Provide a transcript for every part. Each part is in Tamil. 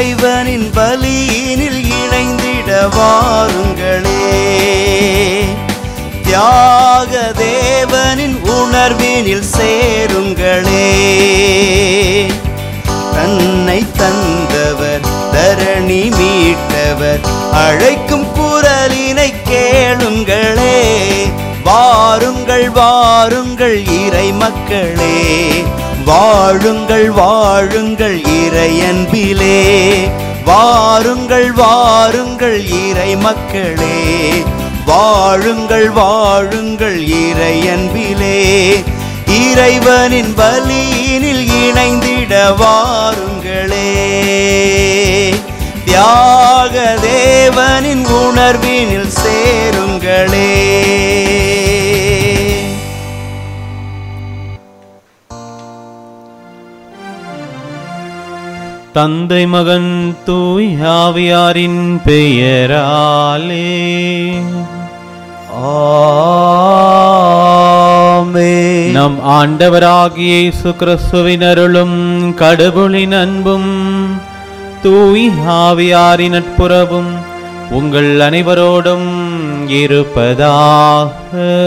இறைவனின் பலியினில் இணைந்திட வாருங்களே தியாக தேவனின் உணர்வினில் சேருங்களே தன்னை தந்தவர் தரணி மீட்டவர் அழைக்கும் குரலினை கேளுங்களே வாருங்கள் வாருங்கள் இறை மக்களே வாழுங்கள் வாழுங்கள் இறை அன்பிலே வாருங்கள் வாருங்கள் இறை மக்களே வாழுங்கள் வாழுங்கள் இறை அன்பிலே இறைவனின் பலியினில் இணைந்திட வாருங்களே தியாக தேவனின் உணர்வினில் சேருங்களே தந்தை மகன் தூய் ஆவியாரின் பெயராலே ஆமென். நம் ஆண்டவராகிய இயேசு கிறிஸ்துவின் அருளும் கடவுளின் அன்பும் தூய் ஆவியாரின் நட்புறவும் உங்கள் அனைவரோடும் இருப்பதாக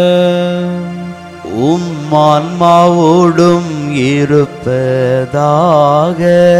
உம் ஆன்மாவோடும் இருப்பதாக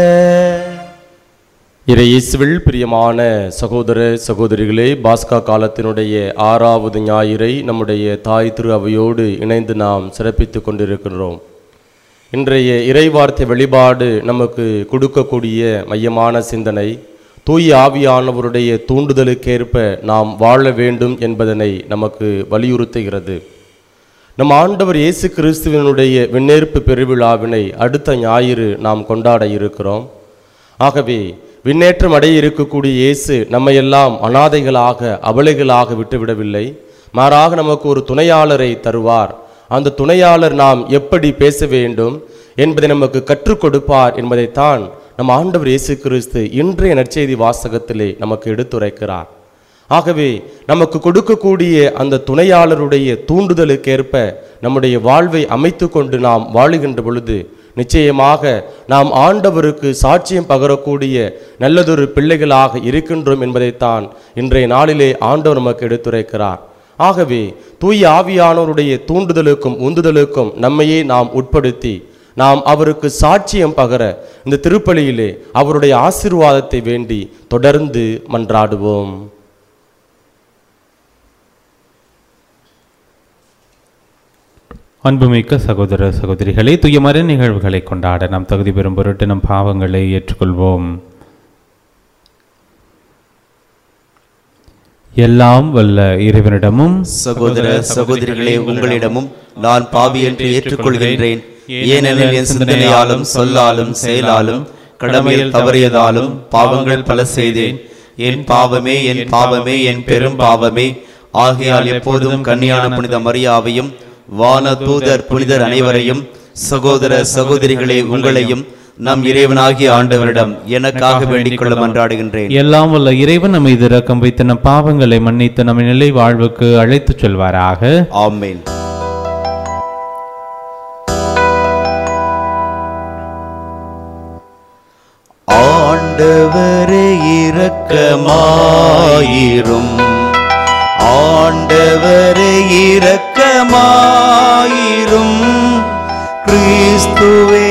இறையேசுவில் பிரியமான சகோதர சகோதரிகளே பாஸ்கா காலத்தினுடைய ஆறாவது ஞாயிறை நம்முடைய தாய் திரு அவையோடு இணைந்து நாம் சிறப்பித்துக் கொண்டிருக்கிறோம் இன்றைய இறைவார்த்தை வெளிப்பாடு நமக்கு கொடுக்கக்கூடிய மையமான சிந்தனை தூய ஆவியானவருடைய தூண்டுதலுக்கேற்ப நாம் வாழ வேண்டும் என்பதனை நமக்கு வலியுறுத்துகிறது நம் ஆண்டவர் இயேசு கிறிஸ்துவினுடைய விண்ணேற்பு பெருவிழாவினை அடுத்த ஞாயிறு நாம் கொண்டாட இருக்கிறோம் ஆகவே விண்ணேற்றம் அடைய இருக்கக்கூடிய இயேசு நம்மையெல்லாம் அனாதைகளாக அபலைகளாக விட்டுவிடவில்லை மாறாக நமக்கு ஒரு துணையாளரை தருவார் அந்த துணையாளர் நாம் எப்படி பேச வேண்டும் என்பதை நமக்கு கற்றுக் கொடுப்பார் என்பதைத்தான் நம் ஆண்டவர் இயேசு கிறிஸ்து இன்றைய நற்செய்தி வாசகத்திலே நமக்கு எடுத்துரைக்கிறார் ஆகவே நமக்கு கொடுக்கக்கூடிய அந்த துணையாளருடைய தூண்டுதலுக்கேற்ப நம்முடைய வாழ்வை அமைத்து கொண்டு நாம் வாழுகின்ற பொழுது நிச்சயமாக நாம் ஆண்டவருக்கு சாட்சியம் பகரக்கூடிய நல்லதொரு பிள்ளைகளாக இருக்கின்றோம் என்பதைத்தான் இன்றைய நாளிலே ஆண்டவர் நமக்கு எடுத்துரைக்கிறார் ஆகவே தூய ஆவியானவருடைய தூண்டுதலுக்கும் உந்துதலுக்கும் நம்மையே நாம் உட்படுத்தி நாம் அவருக்கு சாட்சியம் பகர இந்த திருப்பலியிலே அவருடைய ஆசீர்வாதத்தை வேண்டி தொடர்ந்து மன்றாடுவோம் அன்புமிக்க சகோதர சகோதரிகளே துயமர நிகழ்வுகளை கொண்டாட நாம் தகுதி பெறும் பொருட்டு நம் பாவங்களை ஏற்றுக்கொள்வோம் எல்லாம் வல்ல இறைவனிடமும் சகோதர சகோதரிகளே உங்களிடமும் நான் பாவி என்று ஏற்றுக்கொள்கின்றேன் ஏனெனில் என் சிந்தனையாலும் சொல்லாலும் செயலாலும் கடமையில் தவறியதாலும் பாவங்கள் பல செய்தேன் என் பாவமே என் பாவமே என் பெரும் பாவமே ஆகையால் எப்போதும் கன்னியான புனித மரியாவையும் வான தூதர் புனிதர் அனைவரையும் சகோதர சகோதரிகளே உங்களையும் நம் இறைவனாகிய ஆண்டவரிடம் எனக்காக வேண்டிக் கொள்ள மன்றாடுகின்றேன் எல்லாம் வல்ல இறைவன் நம்மை இரக்கம் வைத்து நம் பாவங்களை மன்னித்து நம்மை நிலை வாழ்வுக்கு அழைத்துச் செல்வாராக ஆமென் ஆண்டவரே இரக்கமாயிரும் ஆண்டவரே இரக்கமாயிரும் கிறிஸ்துவே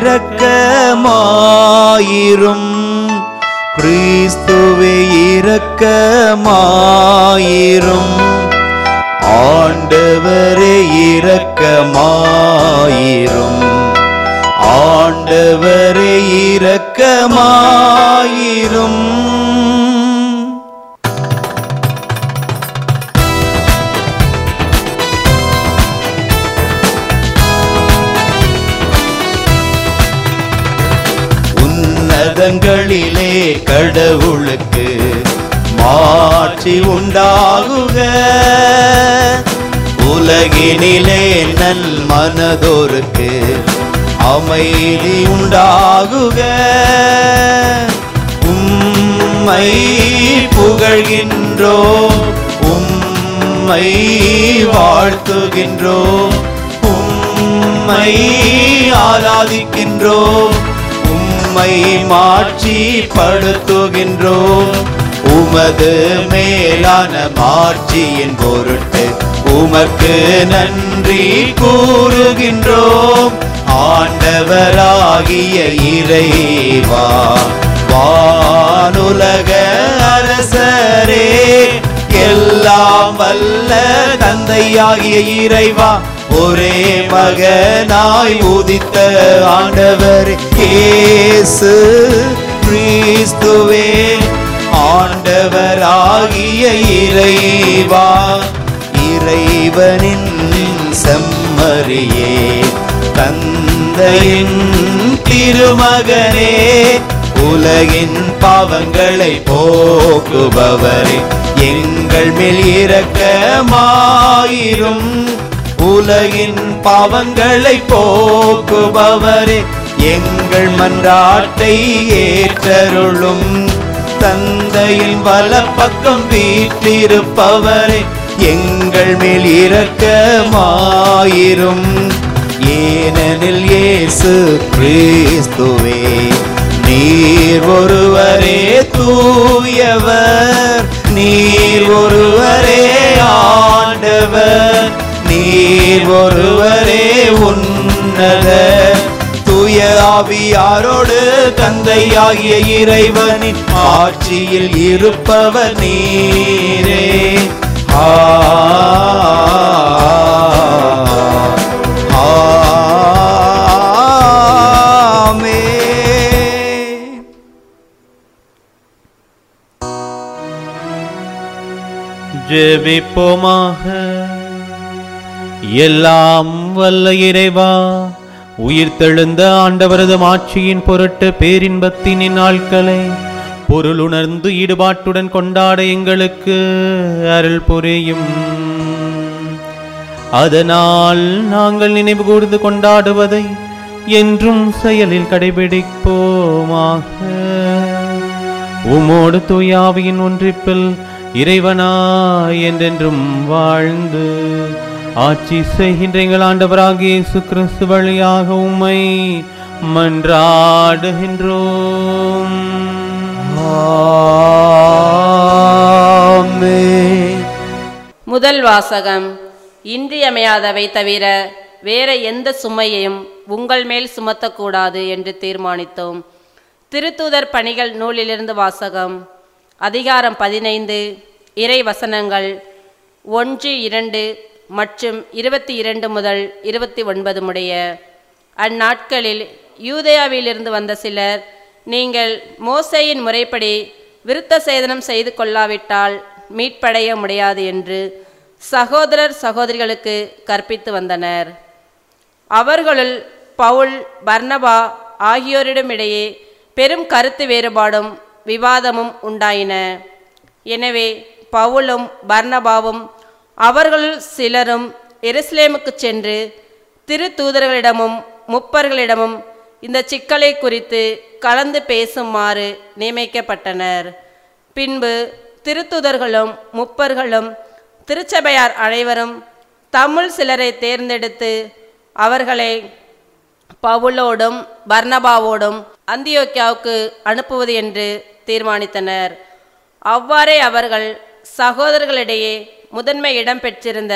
இரக்கமாயிரும் கிறிஸ்துவே இரக்கமாயிரும் ஆண்டவரே இரக்கமாயிரும் ஆண்டவரே இரக்கமாயிரும் உன்னதங்களிலே கடவுளுக்கு மாட்சி உண்டாகுக உலகினிலே நல் மனதோருக்கு அமைதி உண்டாகுக உம்மை புகழ்கின்றோ உம்மை வாழ்த்துகின்றோ உம்மை ஆராதிக்கின்றோ உம்மை உம்மை மாட்சிப்படுத்துகின்றோம் உமது மேலான மாட்சியின் பொருட்டு உமக்கு நன்றி கூறுகின்றோம் ஆண்டவராகிய இறைவா வானுலக அரசரே எல்லாம் வல்ல தந்தையாகிய இறைவா ஒரே மகனாய் உதித்த ஆண்டவர் இயேசு கிறிஸ்துவே ஆண்டவராகிய இறைவா இறைவனின் செம்மறியே தந்தையின் திருமகனே உலகின் பாவங்களை போக்குபவரே எங்கள் மேல் இரக்கமாயிரும் உலகின் பாவங்களை போக்குபவரே எங்கள் மன்றாட்டை ஏற்றருளும் தந்தையின் வலப்பக்கம் வீற்றிருப்பவரே எங்கள் மேல் இரக்கமாயிரும் ஏனெனில் இயேசு கிறிஸ்துவே நீர் ஒருவரே தூயவர் நீர் ஒருவரே ஆண்டவர் நீர் ஒருவரே உன்னத தூய ஆவியாரோடு தந்தையாகிய இறைவனின் ஆட்சியில் இருப்பவர் நீரே ஆமென். ஜெபிப்போமாக எல்லாம் வல்ல இறைவா உயிர்த்தெழுந்த ஆண்டவரது ஆட்சியின் பொருட்டு பேரின்பத்தின் நாட்களை பொருளுணர்ந்து ஈடுபாட்டுடன் கொண்டாட எங்களுக்கு அருள் புரியும் அதனால் நாங்கள் நினைவு கூர்ந்து கொண்டாடுவதை என்றும் செயலில் கடைபிடிப்போமாக உமோடு தூயாவியின் ஒன்றிப்பில் இறைவனா என்றென்றும் வாழ்ந்து ஆட்சி செய்கின்ற எங்கள் ஆண்டவராகிய இயேசு கிறிஸ்து வழியாக உம்மை மன்றாடுகின்றோம் ஆமென். முதல் வாசகம் இன்றியமையாதவை தவிர வேற எந்த சுமையையும் உங்கள் மேல் சுமத்தக்கூடாது என்று தீர்மானித்தோம் திருத்தூதர் பணிகள் நூலிலிருந்து வாசகம் அதிகாரம் பதினைந்து இறை வசனங்கள் ஒன்று இரண்டு மற்றும் இருபத்தி இரண்டு முதல் இருபத்தி ஒன்பது முடிய அந்நாட்களில் யூதேயாவிலிருந்து வந்த சிலர் நீங்கள் மோசேயின் முறைப்படி விருத்த சேதனம் செய்து கொள்ளாவிட்டால் மீட்படைய முடியாது என்று சகோதரர் சகோதரிகளுக்கு கற்பித்து வந்தனர் அவர்களுள் பவுல் பர்னபா ஆகியோரிடமிடையே பெரும் கருத்து வேறுபாடும் விவாதமும் உண்டாயின எனவே பவுலும் பர்னபாவும் அவர்களுள் சிலரும் எருசலேமுக்கு சென்று திருத்தூதர்களிடமும் முப்பர்களிடமும் இந்த சிக்கலை குறித்து கலந்து பேசுமாறு நியமிக்கப்பட்டனர் பின்பு திருத்துதர்களும் முப்பர்களும் திருச்சபையார் அனைவரும் தமிழ் சிலரை தேர்ந்தெடுத்து அவர்களை பவுலோடும் பர்னபாவோடும் அந்தியோக்கியாவுக்கு அனுப்புவது என்று தீர்மானித்தனர் அவ்வாறே அவர்கள் சகோதரர்களிடையே முதன்மை இடம் பெற்றிருந்த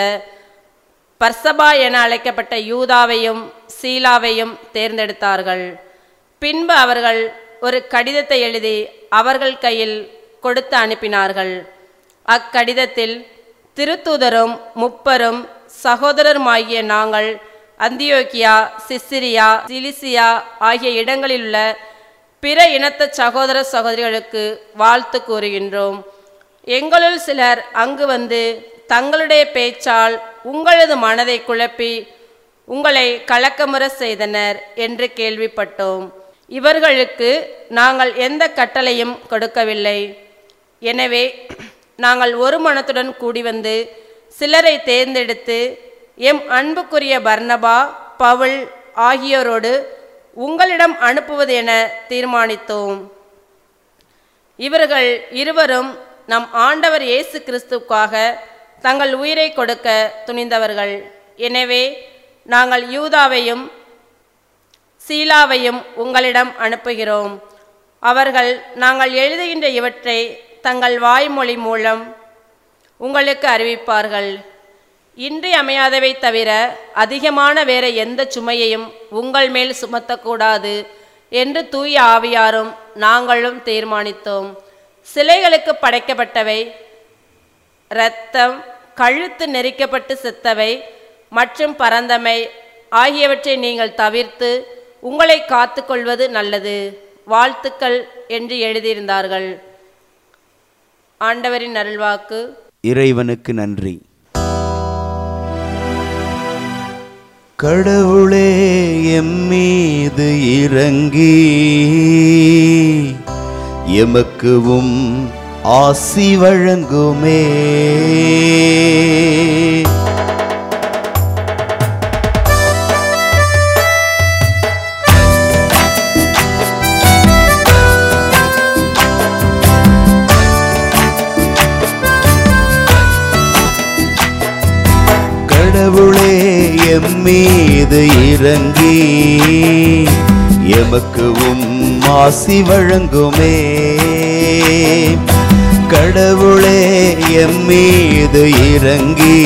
பர்சபா என அழைக்கப்பட்ட யூதாவையும் சீலாவையும் தேர்ந்தெடுத்தார்கள் பின்பு அவர்கள் ஒரு கடிதத்தை எழுதி அவர்கள் கையில் கொடுத்து அனுப்பினார்கள் அக்கடிதத்தில் திருத்தூதரும் முப்பரும் சகோதரருமாகிய நாங்கள் அந்தியோக்கியா சிசிரியா சிலிசியா ஆகிய இடங்களிலுள்ள பிற இனத்த சகோதர சகோதரிகளுக்கு வாழ்த்து கூறுகின்றோம் எங்களுள் சிலர் அங்கு வந்து தங்களுடைய பேச்சால் உங்களது மனதை குழப்பி உங்களை கலக்கமுற செய்தனர் என்று கேள்விப்பட்டோம் இவர்களுக்கு நாங்கள் எந்த கட்டளையும் கொடுக்கவில்லை எனவே நாங்கள் ஒரு மனத்துடன் கூடி வந்து சிலரை தேர்ந்தெடுத்து எம் அன்புக்குரிய பர்னபா பவுல் ஆகியோரோடு உங்களிடம் அனுப்புவது என தீர்மானித்தோம் இவர்கள் இருவரும் நம் ஆண்டவர் இயேசு கிறிஸ்துவுக்காக தங்கள் உயிரை கொடுக்க துணிந்தவர்கள் எனவே நாங்கள் யூதாவையும் சீலாவையும் உங்களிடம் அனுப்புகிறோம் அவர்கள் நாங்கள் எழுதுகின்ற இவற்றை தங்கள் வாய்மொழி மூலம் உங்களுக்கு அறிவிப்பார்கள் இன்றி அமையாதவை தவிர அதிகமான வேற எந்த சுமையையும் உங்கள் மேல் சுமத்தக்கூடாது என்று தூய ஆவியாரும் நாங்களும் தீர்மானித்தோம் சிலைகளுக்கு படைக்கப்பட்டவை இரத்தம் கழுத்து நெரிக்கப்பட்டு செத்தவை மற்றும் பரந்தமை ஆகியவற்றை நீங்கள் தவிர்த்து உங்களை காத்துக்கொள்வது நல்லது வாழ்த்துக்கள் என்று எழுதியிருந்தார்கள் ஆண்டவரின் அருள்வாக்கு இறைவனுக்கு நன்றி கடவுளே எம்மீது இறங்கி எமக்குவும் ஆசி வழங்குமே கடவுளே எம்மீது இறங்கி எமக்குவும் ஆசி வழங்குமே கடவுளே எம்மீது இறங்கி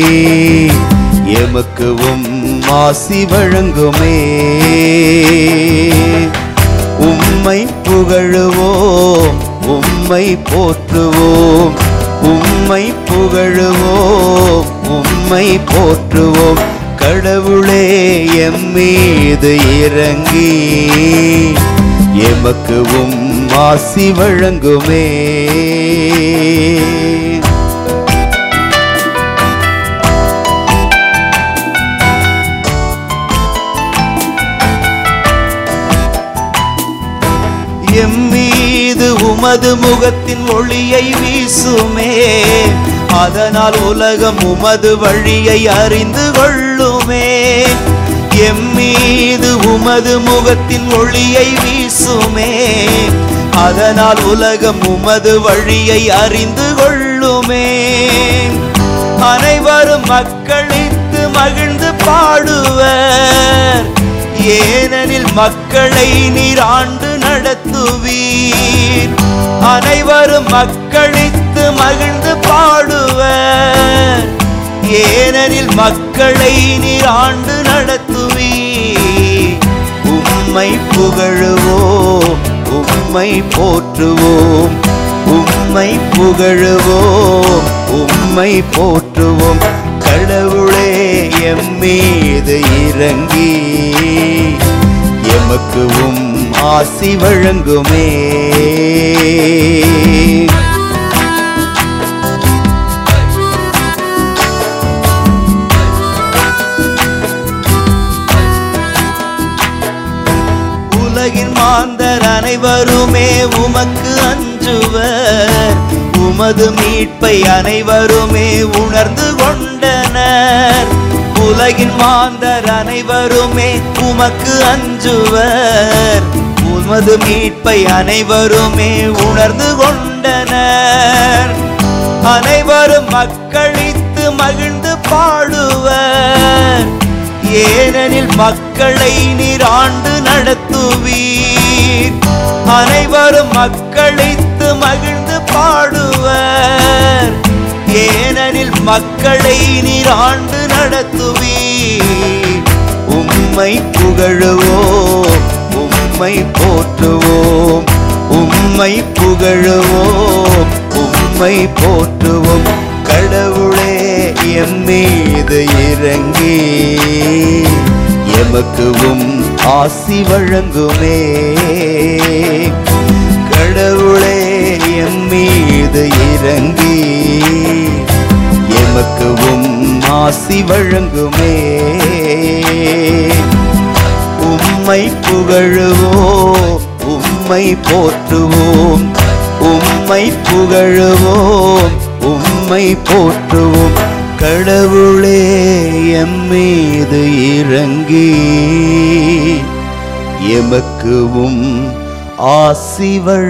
எமக்குவும் ஆசி வழங்குமே உம்மை புகழுவோம் உம்மை போற்றுவோம் உம்மை புகழுவோம் உம்மை போற்றுவோம் கடவுளே எம்மீது இறங்கி எமக்குவும் ஆசி வழங்குமே எம்மீது உமது முகத்தின் ஒளியை வீசுமே அதனால் உலகம் உமது வழியை அறிந்து கொள்ளுமே எம்மீது உமது முகத்தின் ஒளியை வீசுமே அதனால் உலகம் உமது வழியை அறிந்து கொள்ளுமே அனைவரும் மக்களித்து மகிழ்ந்து பாடுவர் ஏனெனில் மக்களை நீர் ஆண்டு நடத்துவீர் அனைவரும் மக்களித்து மகிழ்ந்து பாடுவர் ஏனெனில் மக்களை நீர் ஆண்டு நடத்துவீர் உம்மை புகழுவோம் உம்மை போற்றுவோம் உம்மை புகழுவோம் உம்மை போற்றுவோம் கடவுளே எம்மீது இறங்கி எமக்குவும் ஆசி வழங்குமே உலகின் மாந்தர் அனைவருமே உமக்கு அஞ்சுவர் உமது மீட்பை அனைவருமே உணர்ந்து கொண்டனர் உலகின் மாந்தர் அனைவருமே உமக்கு அஞ்சுவர் உமது மீட்பை அனைவருமே உணர்ந்து கொண்டனர் அனைவரும் மக்களித்து மகிழ்ந்து பாடுவர் ஏனெனில் மக்களை நீர் ஆண்டு நடத்துவீர் அனைவரும் மக்களித்து மகிழ்ந்து பாடுவர் ஏனெனில் மக்களை நீர் ஆண்டு நடத்துவீர் உம்மை புகழுவோம் உம்மை போற்றுவோம் உம்மை புகழுவோம் உம்மை போற்றுவோம் கடவுளே எம்மீது இறங்கி எமக்குவும் ஆசி வழங்குமே கடவுளே எம்மீது இறங்கி எமக்குவும் ஆசி வழங்குமே உம்மை புகழுவோம் உம்மை போற்றுவோம் உம்மை புகழுவோம் உம்மை போற்றுவோம் கடவுளே எம்மீது இறங்கி எமக்குவும் ஆசி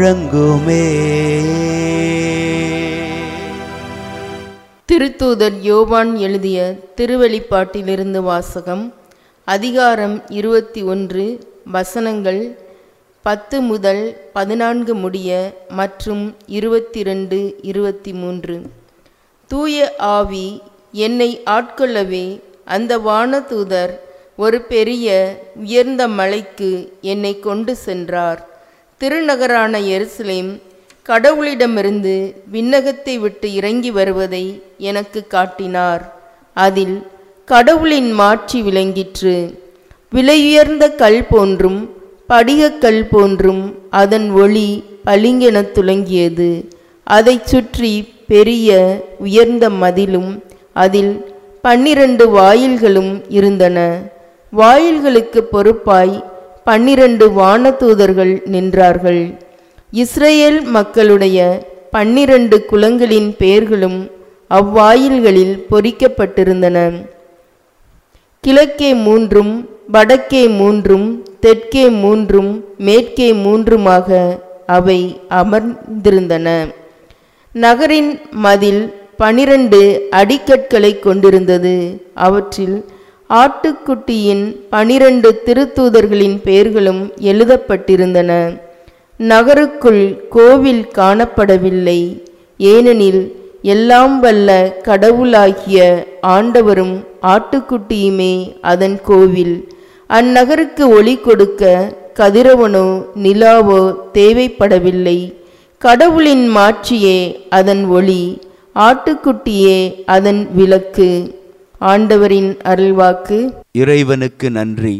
வழங்குமே திருத்தூதர் யோவான் எழுதிய திருவெளிப்பாட்டிலிருந்து வாசகம் அதிகாரம் இருபத்தி ஒன்று வசனங்கள் பத்து முதல் பதினான்கு முடிய மற்றும் இருபத்தி ரெண்டு இருபத்தி மூன்று தூய ஆவி என்னை ஆட்கொள்ளவே அந்த வானதூதர் ஒரு பெரிய உயர்ந்த மலைக்கு என்னை கொண்டு சென்றார் திருநகரான எருசலேம் கடவுளிடமிருந்து விண்ணகத்தை விட்டு இறங்கி வருவதை எனக்கு காட்டினார் அதில் கடவுளின் மாட்சி விளங்கிற்று விலையுயர்ந்த கல் போன்றும் படிகக்கல் போன்றும் அதன் ஒளி பளிங்கெனத் துலங்கியது அதைச் சுற்றி பெரிய உயர்ந்த மதிலும் அதில் பன்னிரண்டு வாயில்களும் இருந்தன வாயில்களுக்கு பொறுப்பாய் பன்னிரண்டு வானதூதர்கள் நின்றார்கள் இஸ்ரேல் மக்களுடைய பன்னிரண்டு குலங்களின் பெயர்களும் அவ்வாயில்களில் பொறிக்கப்பட்டிருந்தன கிழக்கே மூன்றும் வடக்கே மூன்றும் தெற்கே மூன்றும் மேற்கே மூன்றுமாக அவை அமர்ந்திருந்தன நகரின் மதில் பனிரண்டு அடிக்கற்களை கொண்டிருந்தது அவற்றில் ஆட்டுக்குட்டியின் பனிரண்டு திருத்தூதர்களின் பெயர்களும் எழுதப்பட்டிருந்தன நகருக்குள் கோவில் காணப்படவில்லை ஏனெனில் எல்லாம் வல்ல கடவுளாகிய ஆண்டவரும் ஆட்டுக்குட்டியுமே அதன் கோவில் அந்நகருக்கு ஒளி கொடுக்க கதிரவனோ நிலாவோ தேவைப்படவில்லை கடவுளின் மாட்சியே அதன் ஒளி ஆட்டுக்குட்டியே அதன் விளக்கு ஆண்டவரின் அருள்வாக்கு இறைவனுக்கு நன்றி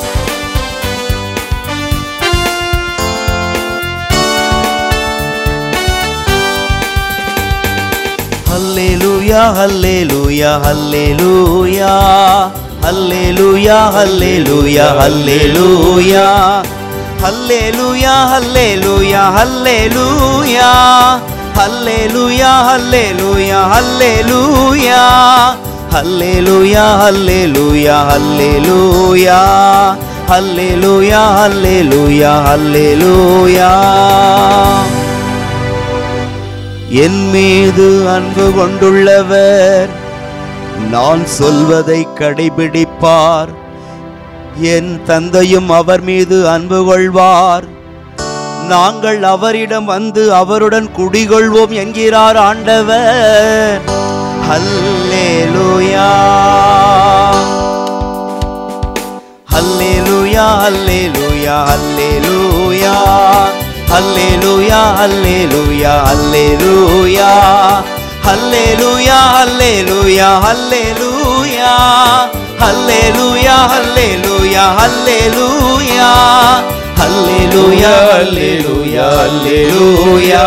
ஹல்லேலூயா ஹல்லேலூயா ஹல்லேலூயா ஹல்லேலூயா ஹல்லேலூயா ஹல்லேலூயா ஹல்லேலூயா ஹல்லேலூயா ஹல்லேலூயா ஹல்லேலூயா ஹல்லேலூயா ஹல்லேலூயா ஹல்லேலூயா ஹல்லேலூயா ஹல்லேலூயா ஹல்லேலூயா ஹல்லேலூயா ஹல்லேலூயா என் மீது அன்பு கொண்டுள்ளவர் நான் சொல்வதை கடைபிடிப்பார் என் தந்தையும் அவர் மீது அன்பு கொள்வார் நாங்கள் அவரிடம் வந்து அவருடன் குடிகொள்வோம் என்கிறார் ஆண்டவர் ஹல்லேலூயா ஹல்லேலூயா ஹல்லேலூயா ஹல்லேலூயா ஹல்லேலூயா ஹல்லேலூயா ஹல்லேலூயா ஹல்லேலூயா ஹல்லேலூயா ஹல்லேலூயா ஹல்லேலூயா ஹல்லேலூயா ஹல்லேலூயா ஹல்லேலூயா ஹல்லேலூயா ஹல்லேலூயா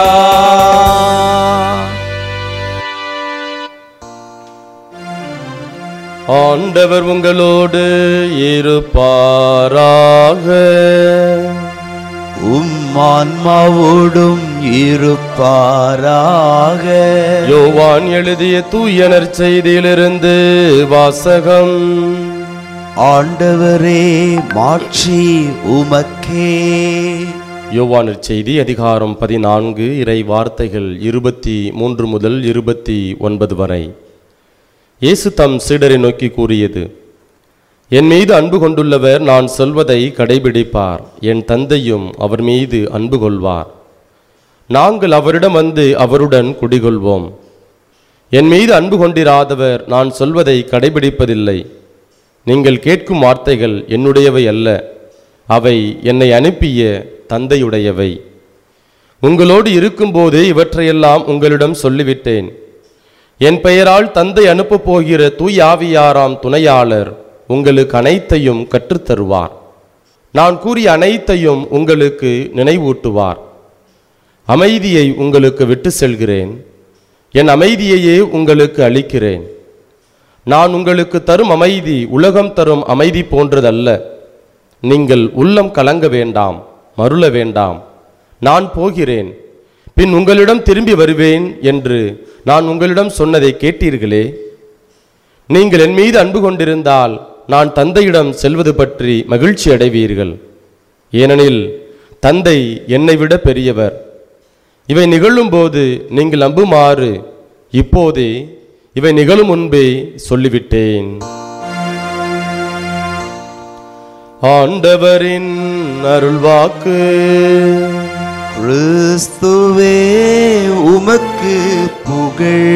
ஆண்டவர் உங்களோடு இருப்பாராக உம் ஆன்மாவோடும் இருப்பாராக யோவான் எழுதிய தூயனர் செய்தியிலிருந்து வாசகம் ஆண்டவரே மாட்சி உமக்கே யோவானர் செய்தி அதிகாரம் பதினான்கு இறை வார்த்தைகள் இருபத்தி மூன்று முதல் இருபத்தி ஒன்பது வரை இயேசு தம் சீடரை நோக்கி கூறியது என் மீது அன்பு கொண்டுள்ளவர் நான் சொல்வதை கடைபிடிப்பார் என் தந்தையும் அவர் மீது அன்பு கொள்வார் நாங்கள் அவரிடம் வந்து அவருடன் குடிகொள்வோம் என் மீது அன்பு கொண்டிராதவர் நான் சொல்வதை கடைபிடிப்பதில்லை நீங்கள் கேட்கும் வார்த்தைகள் என்னுடையவை அல்ல அவை என்னை அனுப்பிய தந்தையுடையவை உங்களோடு இருக்கும்போது இவற்றையெல்லாம் உங்களிடம் சொல்லிவிட்டேன் என் பெயரால் தந்தை அனுப்பப் போகிற தூய் ஆவியாராம் துணையாளர் உங்களுக்கு அனைத்தையும் கற்றுத்தருவார் நான் கூறிய அனைத்தையும் உங்களுக்கு நினைவூட்டுவார் அமைதியை உங்களுக்கு விட்டு செல்கிறேன் என் அமைதியையே உங்களுக்கு அளிக்கிறேன் நான் உங்களுக்கு தரும் அமைதி உலகம் தரும் அமைதி போன்றதல்ல நீங்கள் உள்ளம் கலங்க வேண்டாம் மருள வேண்டாம் நான் போகிறேன் பின் உங்களிடம் திரும்பி வருவேன் என்று நான் உங்களிடம் சொன்னதை கேட்டீர்களே நீங்கள் என் மீது அன்பு கொண்டிருந்தால் நான் தந்தையிடம் செல்வது பற்றி மகிழ்ச்சி அடைவீர்கள் ஏனெனில் தந்தை என்னை விட பெரியவர் இவை நிகழும்போது நீங்கள் நம்புமாறு இப்போதே இவை நிகழும் முன்பே சொல்லிவிட்டேன் ஆண்டவரின் அருள்வாக்கு கிறிஸ்துவே உமக்கு புகழ்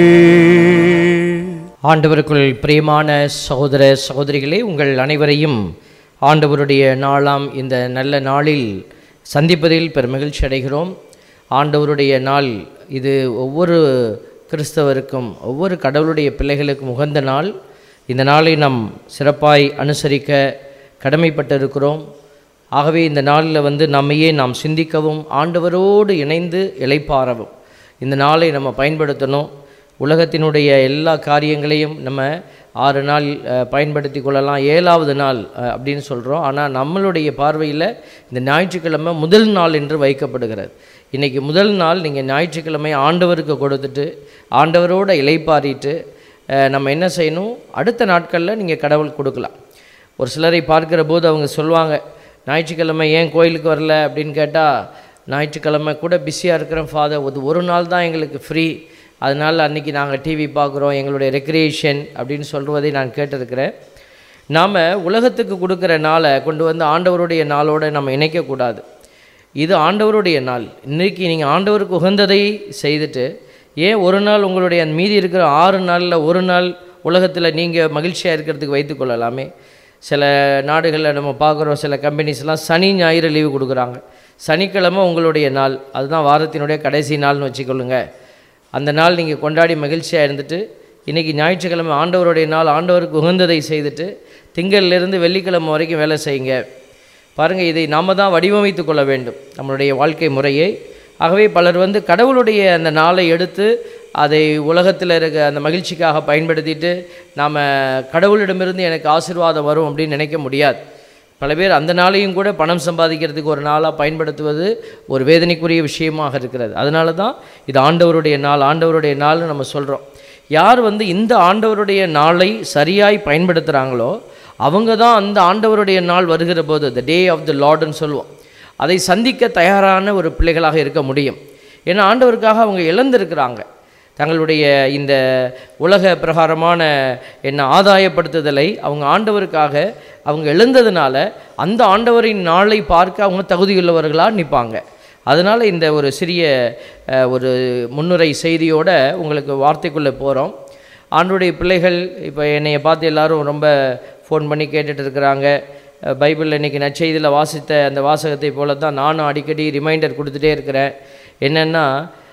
ஆண்டவருக்குள் பிரியமான சகோதர சகோதரிகளே உங்கள் அனைவரையும் ஆண்டவருடைய நாளாம் இந்த நல்ல நாளில் சந்திப்பதில் பெருமகிழ்ச்சி அடைகிறோம் ஆண்டவருடைய நாள் இது ஒவ்வொரு கிறிஸ்தவருக்கும் ஒவ்வொரு கடவுளுடைய பிள்ளைகளுக்கும் உகந்த நாள் இந்த நாளை நாம் சிறப்பாய் அனுசரிக்க கடமைப்பட்டிருக்கிறோம் ஆகவே இந்த நாளில் வந்து நம்மையே நாம் சிந்திக்கவும் ஆண்டவரோடு இணைந்து இளைப்பாறவும் இந்த நாளை நம்ம பயன்படுத்தணும் உலகத்தினுடைய எல்லா காரியங்களையும் நம்ம ஆறு நாள் அஹ், பயன்படுத்தி கொள்ளலாம் ஏழாவது நாள் அஹ், அப்படின்னு சொல்கிறோம் ஆனால் நம்மளுடைய பார்வையில் இந்த ஞாயிற்றுக்கிழமை முதல் நாள் என்று வைக்கப்படுகிறது இன்றைக்கி முதல் நாள் நீங்கள் ஞாயிற்றுக்கிழமை ஆண்டவருக்கு கொடுத்துட்டு ஆண்டவரோட இளைப்பாறிட்டு அஹ், நம்ம என்ன செய்யணும் அடுத்த நாட்களில் நீங்கள் கடவுள் கொடுக்கலாம் ஒரு சிலரை பார்க்கிற போது அவங்க சொல்லுவாங்க ஞாயிற்றுக்கிழமை ஏன் கோயிலுக்கு வரல அப்படின்னு கேட்டால் ஞாயிற்றுக்கிழமை கூட பிஸியாக இருக்கிறேன் ஃபாதர் ஒரு ஒரு நாள் தான் எங்களுக்கு ஃப்ரீ அதனால் அன்றைக்கி நாங்கள் டிவி பார்க்குறோம் எங்களுடைய ரெக்ரியேஷன் அப்படின்னு சொல்வதை நான் கேட்டிருக்கிறேன் நாம் உலகத்துக்கு கொடுக்குற நாளை கொண்டு வந்து ஆண்டவருடைய நாளோடு நம்ம இணைக்கக்கூடாது இது ஆண்டவருடைய நாள் இன்றைக்கி நீங்கள் ஆண்டவருக்கு உகந்ததை செய்துட்டு ஏன் ஒரு நாள் உங்களுடைய மீதி இருக்கிற ஆறு நாளில் ஒரு நாள் உலகத்தில் நீங்கள் மகிழ்ச்சியாக இருக்கிறதுக்கு வைத்துக்கொள்ளலாமே சில நாடுகளில் நம்ம பார்க்குறோம் சில கம்பெனிஸ்லாம் சனி ஞாயிறு லீவு கொடுக்குறாங்க சனிக்கிழமை உங்களுடைய நாள் அதுதான் வாரத்தினுடைய கடைசி நாள்னு வச்சுக்கொள்ளுங்க அந்த நாள் நீங்கள் கொண்டாடி மகிழ்ச்சியாக இருந்துட்டு இன்றைக்கி ஞாயிற்றுக்கிழமை ஆண்டவருடைய நாள் ஆண்டவருக்கு உகந்ததை செய்துட்டு திங்கள்லேருந்து வெள்ளிக்கிழமை வரைக்கும் வேலை செய்யுங்க பாருங்கள் இதை நாம் தான் வடிவமைத்து கொள்ள வேண்டும் நம்மளுடைய வாழ்க்கை முறையை ஆகவே பலர் வந்து கடவுளுடைய அந்த நாளை எடுத்து அதை உலகத்தில் இருக்க அந்த மகிழ்ச்சிக்காக பயன்படுத்திட்டு நாம் கடவுளிடமிருந்து எனக்கு ஆசீர்வாதம் வரும் அப்படின்னு நினைக்க முடியாது பல பேர் அந்த நாளையும் கூட பணம் சம்பாதிக்கிறதுக்கு ஒரு நாளாக பயன்படுத்துவது ஒரு வேதனைக்குரிய விஷயமாக இருக்கிறது அதனால தான் இது ஆண்டவருடைய நாள் ஆண்டவருடைய நாள்னு நம்ம சொல்கிறோம் யார் வந்து இந்த ஆண்டவருடைய நாளை சரியாய் பயன்படுத்துகிறாங்களோ அவங்க தான் அந்த ஆண்டவருடைய நாள் வருகிற போது த டே ஆஃப் த லார்டுன்னு சொல்லுவோம் அதை சந்திக்க தயாரான ஒரு பிள்ளைகளாக இருக்க முடியும் ஏன்னா ஆண்டவருக்காக அவங்க இழந்திருக்கிறாங்க தங்களுடைய இந்த உலக பிரகாரமான என்ன ஆதாயப்படுத்துதலை அவங்க ஆண்டவருக்காக அவங்க எழுந்ததுனால அந்த ஆண்டவரின் நாளை பார்க்க அவங்க தகுதியுள்ளவர்களாக நிற்பாங்க அதனால் இந்த ஒரு சிறிய அஹ், ஒரு முன்னுரை செய்தியோட உங்களுக்கு வார்த்தைக்குள்ளே போகிறோம் ஆண்டுடைய பிள்ளைகள் இப்போ என்னைய பார்த்து எல்லாரும் ரொம்ப ஃபோன் பண்ணி கேட்டுட்டு இருக்கிறாங்க அஹ், பைபிளில் இன்றைக்கி நற்செய்தியில் வாசித்த அந்த வாசகத்தை போல தான் நானும் அடிக்கடி ரிமைண்டர் கொடுத்துட்டே இருக்கிறேன் என்னென்னா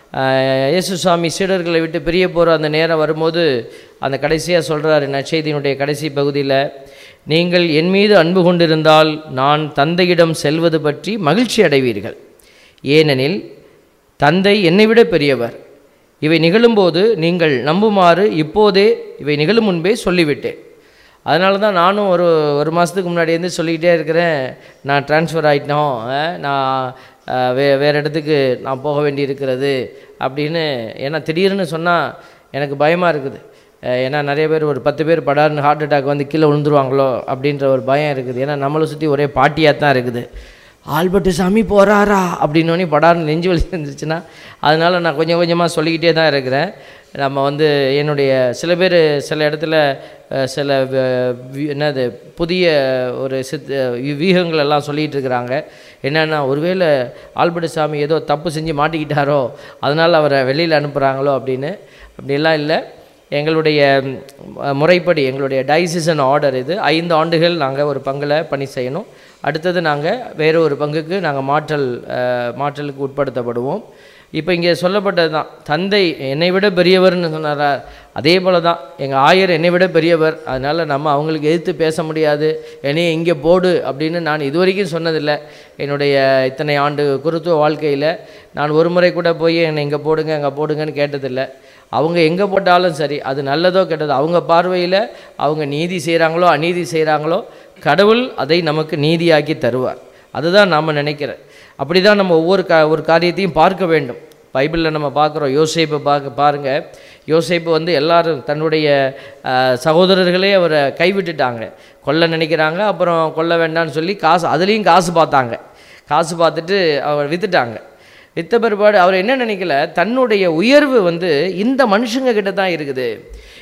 இயேசுசாமி சீடர்களை விட்டு பிரிய போகிற அந்த நேரம் வரும்போது அந்த கடைசியாக சொல்கிறாரு நற்செய்தியினுடைய கடைசி பகுதியில் நீங்கள் என் மீது அன்பு கொண்டிருந்தால் நான் தந்தையிடம் செல்வது பற்றி மகிழ்ச்சி அடைவீர்கள் ஏனெனில் தந்தை என்னை விட பெரியவர் இவை நிகழும்போது நீங்கள் நம்புமாறு இப்போதே இவை நிகழும் முன்பே சொல்லிவிட்டேன் அதனால தான் நானும் ஒரு ஒரு மாதத்துக்கு முன்னாடி இருந்து சொல்லிக்கிட்டே இருக்கிறேன் நான் ட்ரான்ஸ்ஃபர் ஆகிட்டோம் அஹ், நான் அஹ், வே வேறு இடத்துக்கு நான் போக வேண்டி இருக்கிறது அப்படின்னு ஏன்னா திடீர்னு சொன்னால் எனக்கு பயமாக இருக்குது அஹ், ஏன்னா நிறைய பேர் ஒரு பத்து பேர் படார்னு ஹார்ட் அட்டாக் வந்து கீழே விழுந்துருவாங்களோ அப்படின்ற ஒரு பயம் இருக்குது ஏன்னா நம்மளை சுற்றி ஒரே பாட்டியாக தான் இருக்குது ஆல்பர்ட் சாமி போகிறாரா அப்படின்னோடனே படார்னு நெஞ்சு வலி வந்துருச்சுன்னா அதனால் நான் கொஞ்சம் கொஞ்சமாக சொல்லிக்கிட்டே தான் இருக்கிறேன் நம்ம வந்து என்னுடைய சில பேர் சில இடத்துல அஹ், சில வ- வி- என்னது புதிய ஒரு சித் வி- வீகங்கள் எல்லாம் சொல்லிகிட்டு இருக்கிறாங்க என்னென்னா ஒருவேளை ஆல்பர்ட் சாமி ஏதோ தப்பு செஞ்சு மாட்டிக்கிட்டாரோ அதனால் அவரை வெளியில் அனுப்புகிறாங்களோ அப்படின்னு அப்படியெல்லாம் இல்லை எங்களுடைய ம், முறைப்படி எங்களுடைய டைசிசன் ஆர்டர் இது ஐந்து ஆண்டுகள் நாங்கள் ஒரு பங்கில் பணி செய்யணும் அடுத்தது நாங்கள் வேறு ஒரு பங்குக்கு நாங்கள் மாற்றல் அஹ், மாற்றலுக்கு உட்படுத்தப்படுவோம் இப்போ இங்கே சொல்லப்பட்டது தான் தந்தை என்னை விட பெரியவர்னு சொன்னாரா அதே போல தான் எங்கள் ஆயர் என்னை விட பெரியவர் அதனால் நம்ம அவங்களுக்கு எதிர்த்து பேச முடியாது என்னைய இங்கே போடு அப்படின்னு நான் இதுவரைக்கும் சொன்னதில்லை என்னுடைய இத்தனை ஆண்டு குருத்துவ வாழ்க்கையில் நான் ஒரு முறை கூட போய் என்னை இங்கே போடுங்க அங்கே போடுங்கன்னு கேட்டதில்லை அவங்க எங்கே போட்டாலும் சரி அது நல்லதோ கெட்டதோ அவங்க பார்வையில் அவங்க நீதி செய்கிறாங்களோ அநீதி செய்கிறாங்களோ கடவுள் அதை நமக்கு நீதியாக்கி தருவார் அதுதான் நாம் நினைக்கிறேன் அப்படி தான் நம்ம ஒவ்வொரு கா ஒரு காரியத்தையும் பார்க்க வேண்டும் பைபிளில் நம்ம பார்க்குறோம் யோசேப்பை பார்க்க பாருங்கள் யோசேப்பு வந்து எல்லாரும் தன்னுடைய அஹ், சகோதரர்களே அவரை கைவிட்டுட்டாங்க கொல்ல நினைக்கிறாங்க அப்புறம் கொல்ல வேண்டாம்னு சொல்லி காசு அதுலேயும் காசு பார்த்தாங்க காசு பார்த்துட்டு அவர் விற்றுட்டாங்க வித்த பிற்பாடு அவர் என்ன நினைக்கல தன்னுடைய உயர்வு வந்து இந்த மனுஷங்க கிட்ட தான் இருக்குது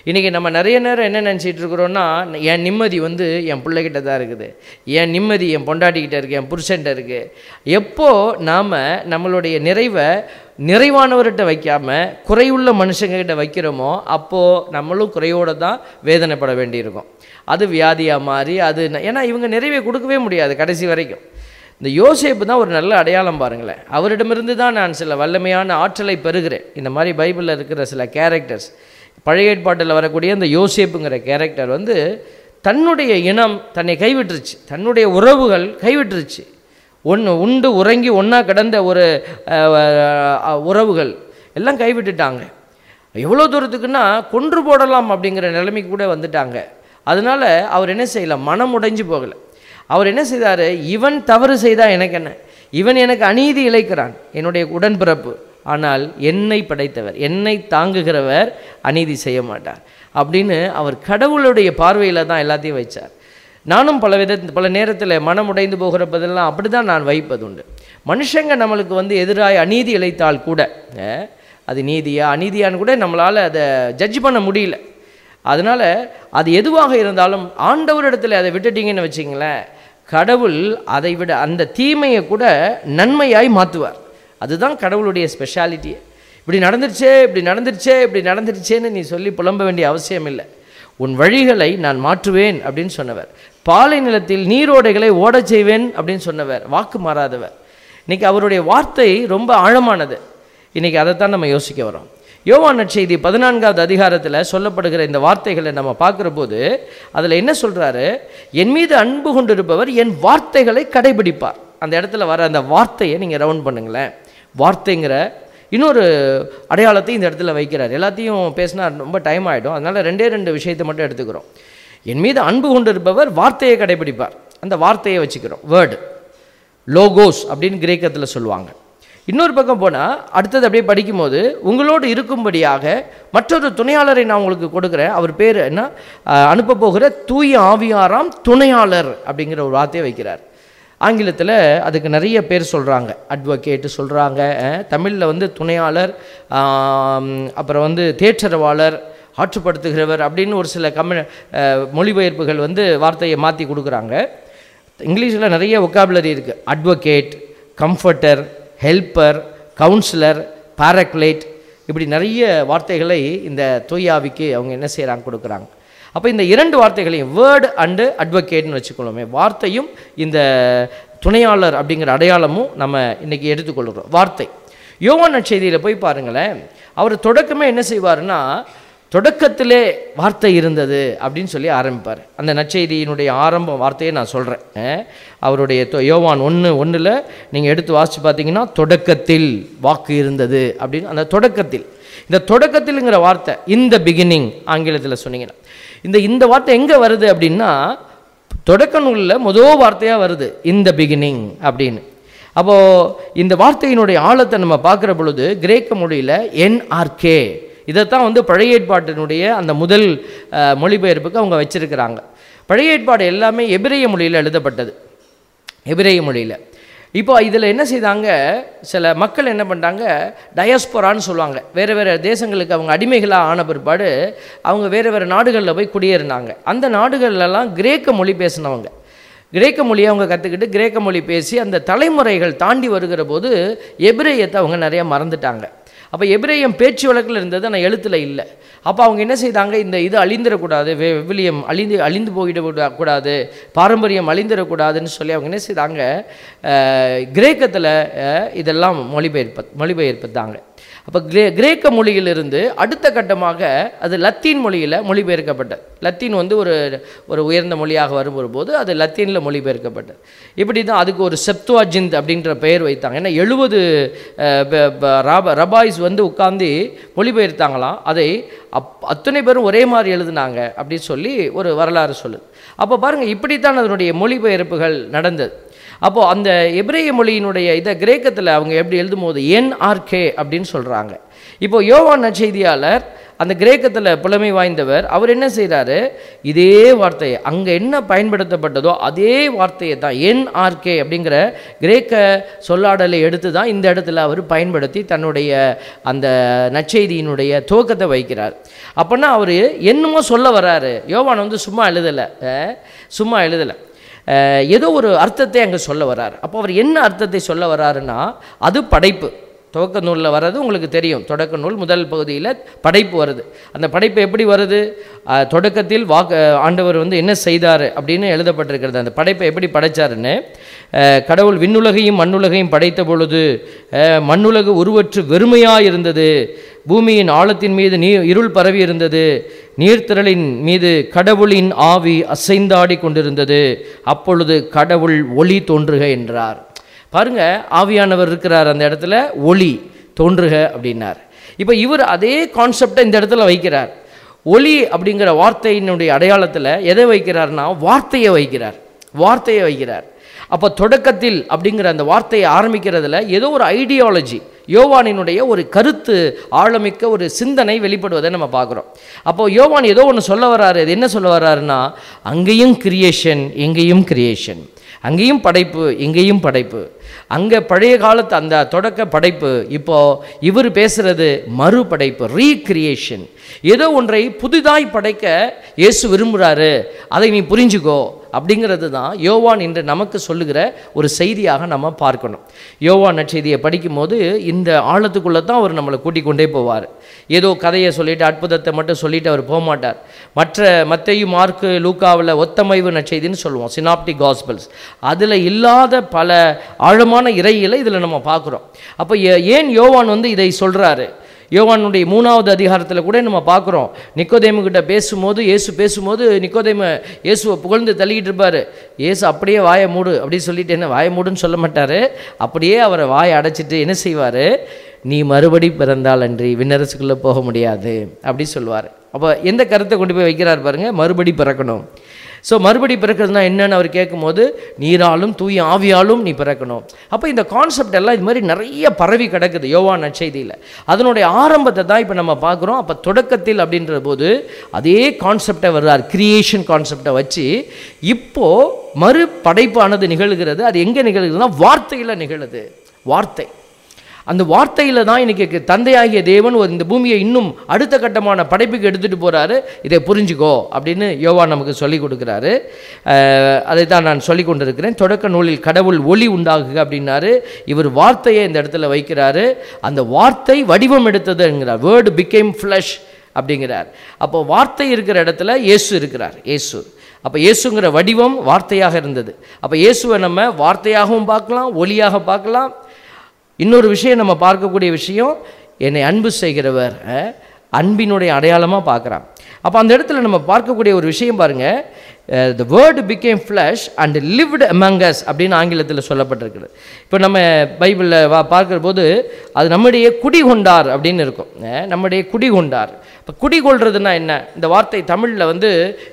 இன்றைக்கி நம்ம நிறைய நேரம் என்ன நினச்சிட்டு இருக்கிறோன்னா என் நிம்மதி வந்து என் பிள்ளைகிட்ட தான் இருக்குது என் நிம்மதி என் பொண்டாட்டிக்கிட்ட இருக்குது என் புருஷன்ட்ட இருக்குது எப்போ நாம் நம்மளுடைய நிறைவை நிறைவானவர்கிட்ட வைக்காமல் குறையுள்ள மனுஷங்ககிட்ட வைக்கிறோமோ அப்போது நம்மளும் குறையோடு தான் வேதனைப்பட வேண்டியிருக்கும் அது வியாதியாக மாறி அது ந- ஏன்னா இவங்க நிறைவை கொடுக்கவே முடியாது கடைசி வரைக்கும் இந்த யோசேப்பு தான் ஒரு நல்ல அடையாளம் பாருங்களேன் அவரிடமிருந்து தான் நான் சில வல்லமையான ஆற்றலை பெறுகிறேன் இந்த மாதிரி பைபிளில் இருக்கிற சில கேரக்டர்ஸ் பழைய ஏற்பாட்டில் வரக்கூடிய இந்த யோசேப்புங்கிற கேரக்டர் வந்து தன்னுடைய இனம் தன்னை கைவிட்டுருச்சு தன்னுடைய உறவுகள் கைவிட்டுருச்சு ஒன்று உண்டு உறங்கி ஒன்றா கிடந்த ஒரு அஹ், அஹ், உறவுகள் எல்லாம் கைவிட்டுட்டாங்க எவ்வளோ தூரத்துக்குன்னா கொன்று போடலாம் அப்படிங்கிற நிலைமைக்கு கூட வந்துட்டாங்க அதனால அவர் என்ன செய்யல மனம் உடைஞ்சு போகலை அவர் என்ன செய்தார் இவன் தவறு செய்தா எனக்கு என்ன இவன் எனக்கு அநீதி இழைக்கிறான் என்னுடைய உடன்பிறப்பு ஆனால் என்னை படைத்தவர் என்னை தாங்குகிறவர் அநீதி செய்ய மாட்டார் அப்படின்னு அவர் கடவுளுடைய பார்வையில் தான் எல்லாத்தையும் வைச்சார் நானும் பல வித பல நேரத்தில் மனம் உடைந்து போகிற போதெல்லாம் அப்படி தான் நான் வைப்பது உண்டு மனுஷங்க நம்மளுக்கு வந்து எதிராக அநீதி இழைத்தால் கூட அஹ், அது நீதியா அநீதியான்னு கூட நம்மளால் அதை ஜட்ஜ் பண்ண முடியல அதனால் அது எதுவாக இருந்தாலும் ஆண்டவரிடத்தில் அதை விட்டுட்டீங்கன்னு வச்சிங்களேன் கடவுள் அதை விட அந்த தீமையை கூட நன்மையாய் மாற்றுவார் அதுதான் கடவுளுடைய ஸ்பெஷாலிட்டியே இப்படி நடந்துருச்சே இப்படி நடந்துருச்சே இப்படி நடந்துருச்சேன்னு நீ சொல்லி புலம்ப வேண்டிய அவசியம் இல்லை உன் வழிகளை நான் மாற்றுவேன் அப்படின்னு சொன்னவர் பாலை நிலத்தில் நீரோடைகளை ஓடச் செய்வேன் அப்படின்னு சொன்னவர் வாக்கு மாறாதவர் இன்னைக்கு அவருடைய வார்த்தை ரொம்ப ஆழமானது இன்னைக்கு அதைத்தான் நம்ம யோசிக்க வரோம் யோவான் நற்செய்தி பதினான்காவது அதிகாரத்தில் சொல்லப்படுகிற இந்த வார்த்தைகளை நம்ம பார்க்குற போது அதில் என்ன சொல்கிறாரு என் மீது அன்பு கொண்டிருப்பவர் என் வார்த்தைகளை கடைபிடிப்பார் அந்த இடத்துல வர அந்த வார்த்தையை நீங்கள் ரவுண்ட் பண்ணுங்களேன் வார்த்தைங்கிற இன்னொரு அடையாளத்தை இந்த இடத்துல வைக்கிறார் எல்லாத்தையும் பேசினா ரொம்ப டைம் ஆகிடும் அதனால் ரெண்டே ரெண்டு விஷயத்தை மட்டும் எடுத்துக்கிறோம் என் மீது அன்பு கொண்டிருப்பவர் வார்த்தையை கடைபிடிப்பார் அந்த வார்த்தையை வச்சுக்கிறோம் வேர்டு லோகோஸ் அப்படின்னு கிரேக்கத்தில் சொல்லுவாங்க இன்னொரு பக்கம் போனால் அடுத்தது அப்படியே படிக்கும்போது உங்களோடு இருக்கும்படியாக மற்றொரு துணையாளரை நான் உங்களுக்கு கொடுக்குறேன் அவர் பேர் என்ன அஹ், அனுப்ப போகிற தூய ஆவியாராம் துணையாளர் அப்படிங்கிற ஒரு வார்த்தையை வைக்கிறார் ஆங்கிலத்தில் அதுக்கு நிறைய பேர் சொல்கிறாங்க அட்வொகேட்டு சொல்கிறாங்க தமிழில் வந்து துணையாளர் ஆம், அப்புறம் வந்து தேற்றரவாளர் ஆற்றுப்படுத்துகிறவர் அப்படின்னு ஒரு சில கம்ம அஹ், மொழிபெயர்ப்புகள் வந்து வார்த்தையை மாற்றி கொடுக்குறாங்க இங்கிலீஷில் நிறைய ஒக்காபுலரி இருக்குது advocate comforter helper councillor paraclete இப்படி நிறைய வார்த்தைகளை இந்த தூயாவிக்கு அவங்க என்ன செய்கிறாங்க கொடுக்குறாங்க அப்போ இந்த இரண்டு வார்த்தைகளையும் வேர்டு அண்டு அட்வொகேட்னு வச்சுக்கொள்ளுமே வார்த்தையும் இந்த துணையாளர் அப்படிங்கிற அடையாளமும் நம்ம இன்னைக்கு எடுத்துக்கொள்கிறோம் வார்த்தை யோவான் நற்செய்தியில் போய் பாருங்களேன் அவர் தொடக்கமே என்ன செய்வாருன்னா தொடக்கத்திலே வார்த்தை இருந்தது அப்படின்னு சொல்லி ஆரம்பிப்பார் அந்த நற்செய்தியினுடைய ஆரம்ப வார்த்தையை நான் சொல்கிறேன் அவருடைய தொ- யோவான் ஒன்று ஒன்றில் நீங்கள் எடுத்து வாசித்து பார்த்தீங்கன்னா தொடக்கத்தில் வாக்கு இருந்தது அப்படின்னு அந்த தொடக்கத்தில் இந்த தொடக்கத்தில்ங்கிற வார்த்தை இந்த பிகினிங் ஆங்கிலத்தில் சொன்னீங்கன்னா இந்த இந்த வார்த்தை எங்கே வருது அப்படின்னா தொடக்க நூலில் முதல் வார்த்தையாக வருது இந்த பிகினிங் அப்படின்னு அப்போது இந்த வார்த்தையினுடைய ஆழத்தை நம்ம பார்க்குற பொழுது கிரேக்க மொழியில் என்ஆர்கே இதைத்தான் வந்து பழைய ஏற்பாட்டினுடைய அந்த முதல் அஹ், மொழிபெயர்ப்புக்கு அவங்க வச்சிருக்கிறாங்க பழைய ஏற்பாடு எல்லாமே எபிரேய மொழியில் எழுதப்பட்டது எபிரேய மொழியில் இப்போ இதில் என்ன செய்தாங்க சில மக்கள் என்ன பண்ணிட்டாங்க டயஸ்பொரான்னு சொல்லுவாங்க வேறு வேறு தேசங்களுக்கு அவங்க அடிமைகளாக ஆன பிற்பாடு அவங்க வேறு வேறு நாடுகளில் போய் குடியேறினாங்க அந்த நாடுகள்லாம் கிரேக்க மொழி பேசினவங்க கிரேக்க மொழியை அவங்க கற்றுக்கிட்டு கிரேக்க மொழி பேசி அந்த தலைமுறைகள் தாண்டி வருகிற போது எபிரேயத்தை அவங்க நிறைய மறந்துட்டாங்க அப்போ எபிரேயம் பேச்சு வழக்கில் இருந்தது ஆனால் எழுத்தில் இல்லை அப்போ அவங்க என்ன செய்தாங்க இந்த இது அழிந்திடக்கூடாது வே விவிலியம் அழிந்து அழிந்து போயிட விட- கூடாது பாரம்பரியம் அழிந்திடக்கூடாதுன்னு சொல்லி அவங்க என்ன செய்தாங்க அஹ், கிரேக்கத்தில் அஹ், இதெல்லாம் மொழிபெயர்ப்ப மொழிபெயர்ப்பதாங்க அப்போ கிரே கிரேக்க மொழியிலிருந்து அடுத்த கட்டமாக அது லத்தீன் மொழியில் மொழிபெயர்க்கப்பட்டது லத்தீன் வந்து ஒரு ஒரு உயர்ந்த மொழியாக வரும்போது அது லத்தீனில் மொழிபெயர்க்கப்பட்டது இப்படி தான் அதுக்கு ஒரு செப்துவாஜிந்த் அப்படின்ற பெயர் வைத்தாங்க ஏன்னா எழுபது ரபாய்ஸ் வந்து உட்கார்ந்து மொழிபெயர்த்தாங்களாம் அதை அப் அத்தனை பேரும் ஒரே மாதிரி எழுதுனாங்க அப்படின்னு சொல்லி ஒரு வரலாறு சொல்லுது அப்போ பாருங்கள் இப்படித்தான் அதனுடைய மொழிபெயர்ப்புகள் நடந்தது அப்போது அந்த எபிரேய மொழியினுடைய இதை கிரேக்கத்தில் அவங்க எப்படி எழுதும்போது என்ஆர்கே அப்படின்னு சொல்கிறாங்க இப்போ யோவான் நற்செய்தியாளர் அந்த கிரேக்கத்தில் புலமை வாய்ந்தவர் அவர் என்ன செய்கிறாரு இதே வார்த்தையை அங்கே என்ன பயன்படுத்தப்பட்டதோ அதே வார்த்தையை தான் என்ஆர்கே அப்படிங்கிற கிரேக்க சொல்லாடலை எடுத்து தான் இந்த இடத்துல அவர் பயன்படுத்தி தன்னுடைய அந்த நற்செய்தியினுடைய துவக்கத்தை வைக்கிறார் அப்போனா அவர் என்னமோ சொல்ல வராரு யோவான் வந்து சும்மா எழுதலை அஹ், சும்மா எழுதலை அஹ், ஏதோ ஒரு அர்த்தத்தை அங்கே சொல்ல வராரு அப்போ அவர் என்ன அர்த்தத்தை சொல்ல வராருன்னா அது படைப்பு துவக்க நூலில் வர்றது உங்களுக்கு தெரியும் தொடக்க நூல் முதல் பகுதியில் படைப்பு வருது அந்த படைப்பு எப்படி வருது அஹ், தொடக்கத்தில் வாக்கு ஆண்டவர் வந்து என்ன செய்தார் அப்படின்னு எழுதப்பட்டிருக்கிறது அந்த படைப்பை எப்படி படைச்சாருன்னு அஹ், கடவுள் விண்ணுலகையும் மண்ணுலகையும் படைத்த பொழுது அஹ், மண்ணுலகு உருவற்று வெறுமையாக இருந்தது பூமியின் ஆழத்தின் மீது நீ இருள் பரவி இருந்தது நீர்த்திரளின் மீது கடவுளின் ஆவி அசைந்தாடி கொண்டிருந்தது அப்பொழுது கடவுள் ஒளி தோன்றுக என்றார் பாருங்க ஆவியானவர் இருக்கிறார் அந்த இடத்துல ஒளி தோன்றுக அப்படின்னார் இப்போ இவர் அதே கான்செப்டை இந்த இடத்துல வைக்கிறார் ஒளி அப்படிங்கிற வார்த்தையினுடைய அடையாளத்தில் எதை வைக்கிறார்னா வார்த்தையை வைக்கிறார் வார்த்தையை வைக்கிறார் அப்போ தொடக்கத்தில் அப்படிங்கிற அந்த வார்த்தையை ஆரம்பிக்கிறதுல ஏதோ ஒரு ஐடியாலஜி யோவானினுடைய ஒரு கருத்து ஆழமிக்க ஒரு சிந்தனை வெளிப்படுவதை நம்ம பார்க்குறோம் அப்போ யோவான் ஏதோ ஒன்று சொல்ல வராரு இது என்ன சொல்ல வராருன்னா அங்கேயும் கிரியேஷன் எங்கேயும் கிரியேஷன் அங்கேயும் படைப்பு இங்கேயும் படைப்பு அங்கே பழைய காலத்து அந்த தொடக்க படைப்பு இப்போ இவர் பேசுறது மறுபடைப்பு ரீக்ரியேஷன் ஏதோ ஒன்றை புதிதாய் படைக்க இயேசு விரும்புகிறாரு அதை நீ புரிஞ்சுக்கோ அப்படிங்கிறது தான் யோவான் இன்று நமக்கு சொல்லுகிற ஒரு செய்தியாக நம்ம பார்க்கணும் யோவான் நற்செய்தியை படிக்கும்போது இந்த ஆழத்துக்குள்ளே தான் அவர் நம்மளை கூட்டிக் கொண்டே போவார் ஏதோ கதையை சொல்லிட்டு அற்புதத்தை மட்டும் சொல்லிட்டு அவர் போக மாட்டார் மற்ற மத்தையும் மார்க்கு லூக்காவில் ஒத்தமைவு நற்செய்தின்னு சொல்லுவோம் சினாப்டிக் காஸ்பல்ஸ் அதில் இல்லாத பல ஆழமான இறையில இதில் நம்ம பார்க்குறோம் அப்போ ஏ- ஏன் யோவான் வந்து இதை சொல்கிறாரு யோவானுடைய மூணாவது அதிகாரத்தில் கூட நம்ம பார்க்குறோம் நிக்கோதேமு கிட்ட பேசும்போது இயேசு பேசும்போது நிக்கோதேமு இயேசுவை புகழ்ந்து தள்ளிக்கிட்டு இருப்பார் இயேசு அப்படியே வாயை மூடு அப்படின்னு சொல்லிட்டு என்ன வாயை மூடுன்னு சொல்ல மாட்டார் அப்படியே அவரை வாயை அடைச்சிட்டு என்ன செய்வார் நீ மறுபடி பிறந்தால் அன்றி விண்ணரசுக்குள்ளே போக முடியாது அப்படி சொல்லுவார் அப்போ எந்த கருத்தை கொண்டு போய் வைக்கிறார் பாருங்க மறுபடி பிறக்கணும் ஸோ மறுபடி பிறக்கிறதுனா என்னன்னு அவர் கேட்கும்போது நீராலும் தூய ஆவியாலும் நீ பிறக்கணும் அப்போ இந்த கான்செப்ட் எல்லாம் இது மாதிரி நிறைய பரவி கிடக்குது யோவான் நற்செய்தியில் அதனுடைய ஆரம்பத்தை தான் இப்போ நம்ம பார்க்குறோம் அப்போ தொடக்கத்தில் அப்படின்ற போது அதே கான்செப்டை வர்றார் கிரியேஷன் கான்செப்டை வச்சு இப்போ மறுபடைப்பானது நிகழ்கிறது அது எங்கே நிகழ்கிறதுனா வார்த்தையில் நிகழுது வார்த்தை அந்த வார்த்தையில் தான் இன்னைக்கு தந்தையாகிய தேவன் ஒரு இந்த பூமியை இன்னும் அடுத்த கட்டமான படைப்புக்கு எடுத்துகிட்டு போகிறாரு இதை புரிஞ்சுக்கோ அப்படின்னு யோவான் நமக்கு சொல்லி கொடுக்குறாரு அஹ், அதை தான் நான் சொல்லி கொண்டிருக்கிறேன் தொடக்க நூலில் கடவுள் ஒளி உண்டாகுக அப்படின்னாரு இவர் வார்த்தையை இந்த இடத்துல வைக்கிறாரு அந்த வார்த்தை வடிவம் எடுத்ததுங்கிறார் வேர்டு பிகேம் ஃப்ளஷ் அப்படிங்கிறார் அப்போ வார்த்தை இருக்கிற இடத்துல இயேசு இருக்கிறார் இயேசு அப்போ இயேசுங்கிற வடிவம் வார்த்தையாக இருந்தது அப்போ இயேசுவை நம்ம வார்த்தையாகவும் பார்க்கலாம் ஒளியாக பார்க்கலாம் இன்னொரு விஷயம் நம்ம பார்க்கக்கூடிய விஷயம் என்னை அன்பு செய்கிறவர் அஹ், அன்பினுடைய அடையாளமாக பார்க்குறான் அப்போ அந்த இடத்துல நம்ம பார்க்கக்கூடிய ஒரு விஷயம் பாருங்க the word became flesh and lived among us அப்படின்னு ஆங்கிலத்தில் சொல்லப்பட்டிருக்குது இப்போ நம்ம பைபிளில் வா பார்க்குற போது அது நம்முடைய குடிகொண்டார் அப்படின்னு இருக்கும் அஹ், நம்முடைய குடிகொண்டார் இப்போ குடிகொள்றதுன்னா என்ன இந்த வார்த்தை தமிழில் வந்து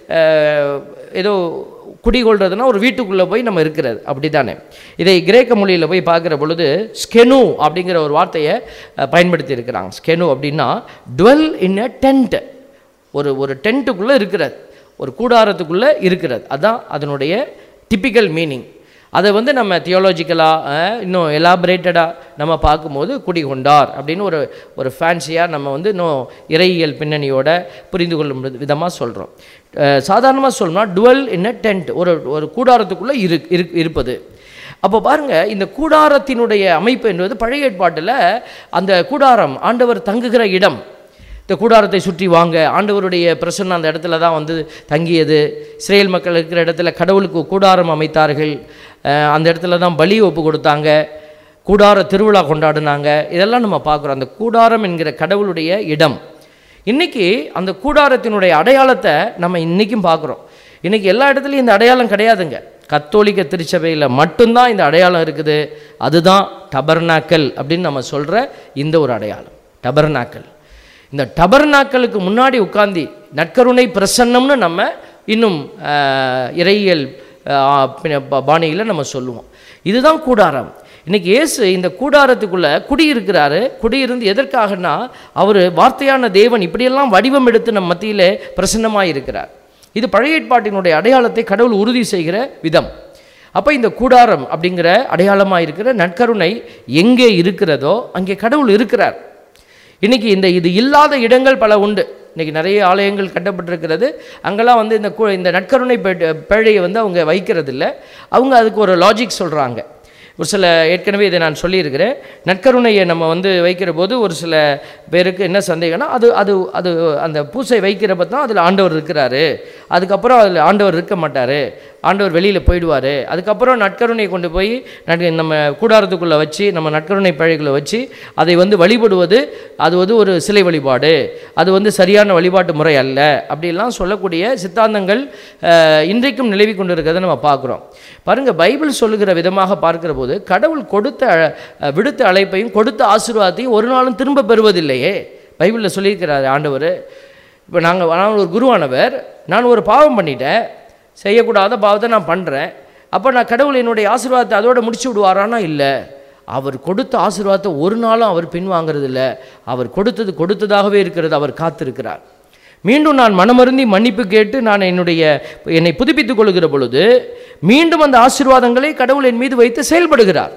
அஹ், ஏதோ குடிகொள்றதுனா ஒரு வீட்டுக்குள்ளே போய் நம்ம இருக்கிறது அப்படி தானே இதை கிரேக்க மொழியில் போய் பார்க்குற பொழுது ஸ்கெனு அப்படிங்கிற ஒரு வார்த்தையை அஹ், பயன்படுத்தி இருக்கிறாங்க ஸ்கெனு அப்படின்னா டுவெல் இன் அ டென்ட் ஒரு ஒரு டென்ட்டுக்குள்ளே இருக்கிறது ஒரு கூடாரத்துக்குள்ளே இருக்கிறது அதுதான் அதனுடைய டிப்பிக்கல் மீனிங் அதை வந்து நம்ம தியோலாஜிக்கலாக இன்னும் எலாபரேட்டடாக நம்ம பார்க்கும்போது குடிகொண்டார் அப்படின்னு ஒரு ஒரு ஃபேன்சியாக நம்ம வந்து இன்னும் இறையியல் பின்னணியோட புரிந்து கொள்ளும் விதமாக சொல்கிறோம் சாதாரணமாக சொல்லணும்னா டுவெல் இன் அ டென்ட் ஒரு ஒரு கூடாரத்துக்குள்ளே இரு இரு- இருப்பது அப்போ பாருங்க இந்த கூடாரத்தினுடைய அமைப்பு என்பது பழைய ஏற்பாட்டில் அந்த கூடாரம் ஆண்டவர் தங்குகிற இடம் இந்த கூடாரத்தை சுற்றி வாங்க ஆண்டவருடைய பிரசன்னம் அந்த இடத்துல தான் வந்து தங்கியது இஸ்ரேல் மக்கள் இருக்கிற இடத்துல கடவுளுக்கு கூடாரம் அமைத்தார்கள் அஹ் அந்த இடத்துல தான் பலி ஒப்பு கொடுத்தாங்க கூடார திருவிழா கொண்டாடினாங்க இதெல்லாம் நம்ம பார்க்குறோம் அந்த கூடாரம் என்கிற கடவுளுடைய இடம் இன்னைக்கு அந்த கூடாரத்தினுடைய அடையாளத்தை நம்ம இன்றைக்கும் பார்க்குறோம் இன்னைக்கு எல்லா இடத்துலையும் இந்த அடையாளம் கிடையாதுங்க கத்தோலிக்க திருச்சபையில் மட்டும்தான் இந்த அடையாளம் இருக்குது அதுதான் டபர்னாக்கல் அப்படின்னு நம்ம சொல்கிற இந்த ஒரு அடையாளம் டபர்னாக்கல் இந்த டபர்னாக்களுக்கு முன்னாடி உட்கார்ந்து நற்கருணை பிரசன்னம்னு நம்ம இன்னும் ஆஹ், இறையியல் ஆஹ், பின்ன பா- பாணியில் நம்ம சொல்லுவோம் இதுதான் கூடாரம் இன்னைக்கு இயேசு இந்த கூடாரத்துக்குள்ள குடியிருக்கிறாரு குடியிருந்து எதற்காகனா அவர் வார்த்தையான தேவன் இப்படியெல்லாம் வடிவம் எடுத்து நம் மத்தியிலே பிரசன்னமாக இருக்கிறார் இது பழைய ஏற்பாட்டினுடைய அடையாளத்தை கடவுள் உறுதி செய்கிற விதம் அப்போ இந்த கூடாரம் அப்படிங்கிற அடையாளமாக இருக்கிற நற்கருணை எங்கே இருக்கிறதோ அங்கே கடவுள் இருக்கிறார் இன்னைக்கு இந்த இது இல்லாத இடங்கள் பல உண்டு இன்னைக்கு நிறைய ஆலயங்கள் கட்டப்பட்டிருக்கிறது அங்கெல்லாம் வந்து இந்த கு- இந்த நற்கருணை பே- பேழையை வந்து அவங்க வைக்கிறதில்ல அவங்க அதுக்கு ஒரு லாஜிக் சொல்கிறாங்க ஒரு சில ஏற்கனவே இதை நான் சொல்லியிருக்கிறேன் நற்கருணையை நம்ம வந்து வைக்கிற போது ஒரு சில பேருக்கு என்ன சந்தேகம்னா அது அது அது அந்த பூசை வைக்கிறப்ப தான் அதில் ஆண்டவர் இருக்கிறாரு அதுக்கப்புறம் அதில் ஆண்டவர் இருக்க மாட்டார் ஆண்டவர் வெளியில் போயிடுவார் அதுக்கப்புறம் நற்கருணையை கொண்டு போய் நட் நம்ம கூடாரத்துக்குள்ளே வச்சு நம்ம நற்கருணை பழைகளை வச்சு அதை வந்து வழிபடுவது அது வந்து ஒரு சிலை வழிபாடு அது வந்து சரியான வழிபாட்டு முறை அல்ல அப்படிலாம் சொல்லக்கூடிய சித்தாந்தங்கள் அஹ், இன்றைக்கும் நிலவி கொண்டு இருக்கிறத நம்ம பார்க்குறோம் பாருங்கள் பைபிள் சொல்லுகிற விதமாக பார்க்கிற போது கடவுள் கொடுத்த அஹ், விடுத்த அழைப்பையும் கொடுத்த ஆசீர்வாதத்தையும் ஒரு நாளும் திரும்ப பெறுவதில்லையே பைபிளில் சொல்லியிருக்கிறார் ஆண்டவர் இப்போ நாங்கள் நான் ஒரு குருவானவர் நான் ஒரு பாவம் பண்ணிட்டேன் செய்யக்கூடாத பாவத்தை நான் பண்ணுறேன் அப்போ நான் கடவுள் என்னுடைய ஆசீர்வாதத்தை அதோட முடிச்சு விடுவாரானா இல்லை அவர் கொடுத்த ஆசீர்வாதத்தை ஒரு நாளும் அவர் பின்வாங்கிறது இல்லை அவர் கொடுத்தது கொடுத்ததாகவே இருக்கிறது அவர் காத்திருக்கிறார் மீண்டும் நான் மனமருந்தி மன்னிப்பு கேட்டு நான் என்னுடைய என்னை புதுப்பித்துக் கொள்கிற பொழுது மீண்டும் அந்த ஆசீர்வாதங்களை கடவுள் என் மீது வைத்து செயல்படுகிறார்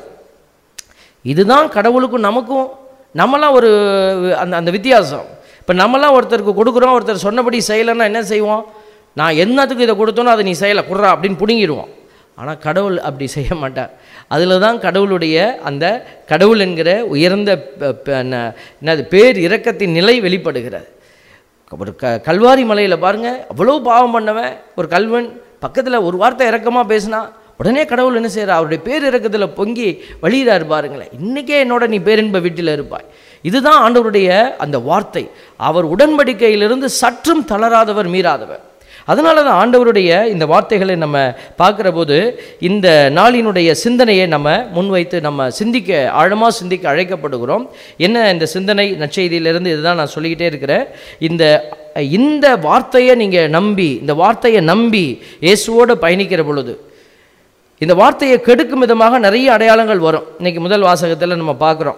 இதுதான் கடவுளுக்கும் நமக்கும் நம்மலாம் ஒரு அந்த அந்த வித்தியாசம் இப்போ நம்மலாம் ஒருத்தருக்கு கொடுக்குறோம் ஒருத்தர் சொன்னபடி செய்யலைன்னா என்ன செய்வோம் நான் என்னத்துக்கு இதை கொடுத்தோனோ அதை நீ செய்யலை குடுறா அப்படின்னு பிடுங்கிடுவோம் ஆனால் கடவுள் அப்படி செய்ய மாட்டார் அதில் தான் கடவுளுடைய அந்த கடவுள் என்கிற உயர்ந்த ப- ப- என்ன- என்னது பேர் இரக்கத்தின் நிலை வெளிப்படுகிறது ஒரு க கல்வாரி மலையில் பாருங்க அவ்வளோ பாவம் பண்ணவன் ஒரு கல்வன் பக்கத்தில் ஒரு வார்த்தை இறக்கமாக பேசினா உடனே கடவுள் என்ன செய்கிறார் அவருடைய பேர் இறக்கத்தில் பொங்கி வழியிறாரு பாருங்களேன் இன்றைக்கே என்னோட நீ பேரின்ப வீட்டில் இருப்பாய் இதுதான் ஆண்டவருடைய அந்த வார்த்தை அவர் உடன்படிக்கையிலிருந்து சற்றும் தளராதவர் மீறாதவர் அதனால தான் ஆண்டவருடைய இந்த வார்த்தைகளை நம்ம பார்க்குற போது இந்த நாளினுடைய சிந்தனையை நம்ம முன்வைத்து நம்ம சிந்திக்க ஆழமாக சிந்திக்க அழைக்கப்படுகிறோம் என்ன இந்த சிந்தனை நற்செய்தியிலிருந்து இதுதான் நான் சொல்லிக்கிட்டே இருக்கிறேன் இந்த இந்த வார்த்தையை நீங்கள் நம்பி இந்த வார்த்தையை நம்பி இயேசுவோடு பயணிக்கிற பொழுது இந்த வார்த்தையை கெடுக்கும் விதமாக நிறைய அடையாளங்கள் வரும் இன்னைக்கு முதல் வாசகத்தில் நம்ம பார்க்குறோம்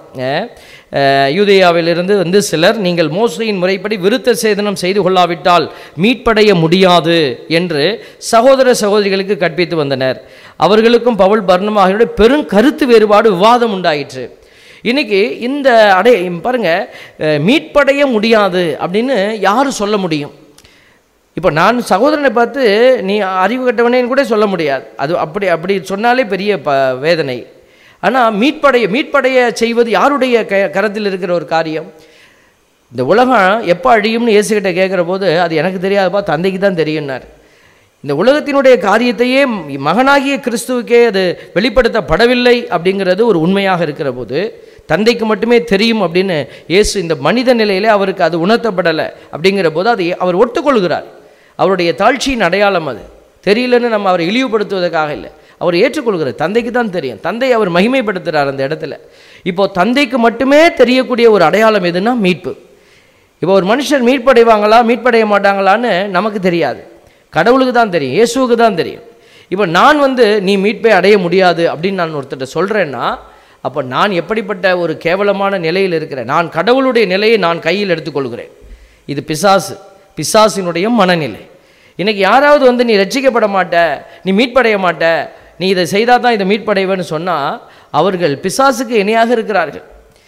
யூதேயாவிலிருந்து வந்து சிலர் நீங்கள் மோசையின் முறைப்படி விருத்த சேதனம் செய்து கொள்ளாவிட்டால் மீட்படைய முடியாது என்று சகோதர சகோதரிகளுக்கு கற்பித்து வந்தனர் அவர்களுக்கும் பவுல் பர்ணமாகியோட பெரும் கருத்து வேறுபாடு விவாதம் உண்டாயிற்று இன்னைக்கு இந்த அடை பாருங்க அஹ், மீட்படைய முடியாது அப்படின்னு யார் சொல்ல முடியும் இப்போ நான் சகோதரனை பார்த்து நீ அறிவு கட்டவனேன்னு கூட சொல்ல முடியாது அது அப்படி அப்படி சொன்னாலே பெரிய ப வேதனை ஆனால் மீட்படைய மீட்படைய செய்வது யாருடைய க கரத்தில் இருக்கிற ஒரு காரியம் இந்த உலகம் எப்போ அழியும்னு இயேசுகிட்ட கேட்குற போது அது எனக்கு தெரியாதுப்பா தந்தைக்கு தான் தெரியும்னார் இந்த உலகத்தினுடைய காரியத்தையே மகனாகிய கிறிஸ்துவுக்கே அது வெளிப்படுத்தப்படவில்லை அப்படிங்கிறது ஒரு உண்மையாக இருக்கிற போது தந்தைக்கு மட்டுமே தெரியும் அப்படின்னு இயேசு இந்த மனித நிலையிலே அவருக்கு அது உணர்த்தப்படலை அப்படிங்கிற போது அதை அவர் ஒத்துக்கொள்கிறார் அவருடைய தாழ்ச்சியின் அடையாளம் அது தெரியலன்னு நம்ம அவரை இழிவுபடுத்துவதற்காக இல்லை அவர் ஏற்றுக்கொள்கிறார் தந்தைக்கு தான் தெரியும் தந்தை அவர் மகிமைப்படுத்துகிறார் அந்த இடத்துல இப்போ தந்தைக்கு மட்டுமே தெரியக்கூடிய ஒரு அடையாளம் எதுன்னா மீட்பு இப்போ ஒரு மனுஷன் மீட்படைவாங்களா மீட்படைய மாட்டாங்களான்னு நமக்கு தெரியாது கடவுளுக்கு தான் தெரியும் இயேசுவுக்கு தான் தெரியும் இப்போ நான் வந்து நீ மீட்பை அடைய முடியாது அப்படின்னு நான் ஒருத்தர்கிட்ட சொல்கிறேன்னா அப்போ நான் எப்படிப்பட்ட ஒரு கேவலமான நிலையில் இருக்கிறேன் நான் கடவுளுடைய நிலையை நான் கையில் எடுத்துக்கொள்கிறேன் இது பிசாசு பிசாசினுடைய மனநிலை இன்னைக்கு யாராவது வந்து நீ ரட்சிக்கப்பட மாட்ட நீ மீட்படைய மாட்ட நீ இதை செய்தால் தான் இதை மீட்படைவேன்னு சொன்னால் அவர்கள் பிசாசுக்கு இணையாக இருக்கிறார்கள்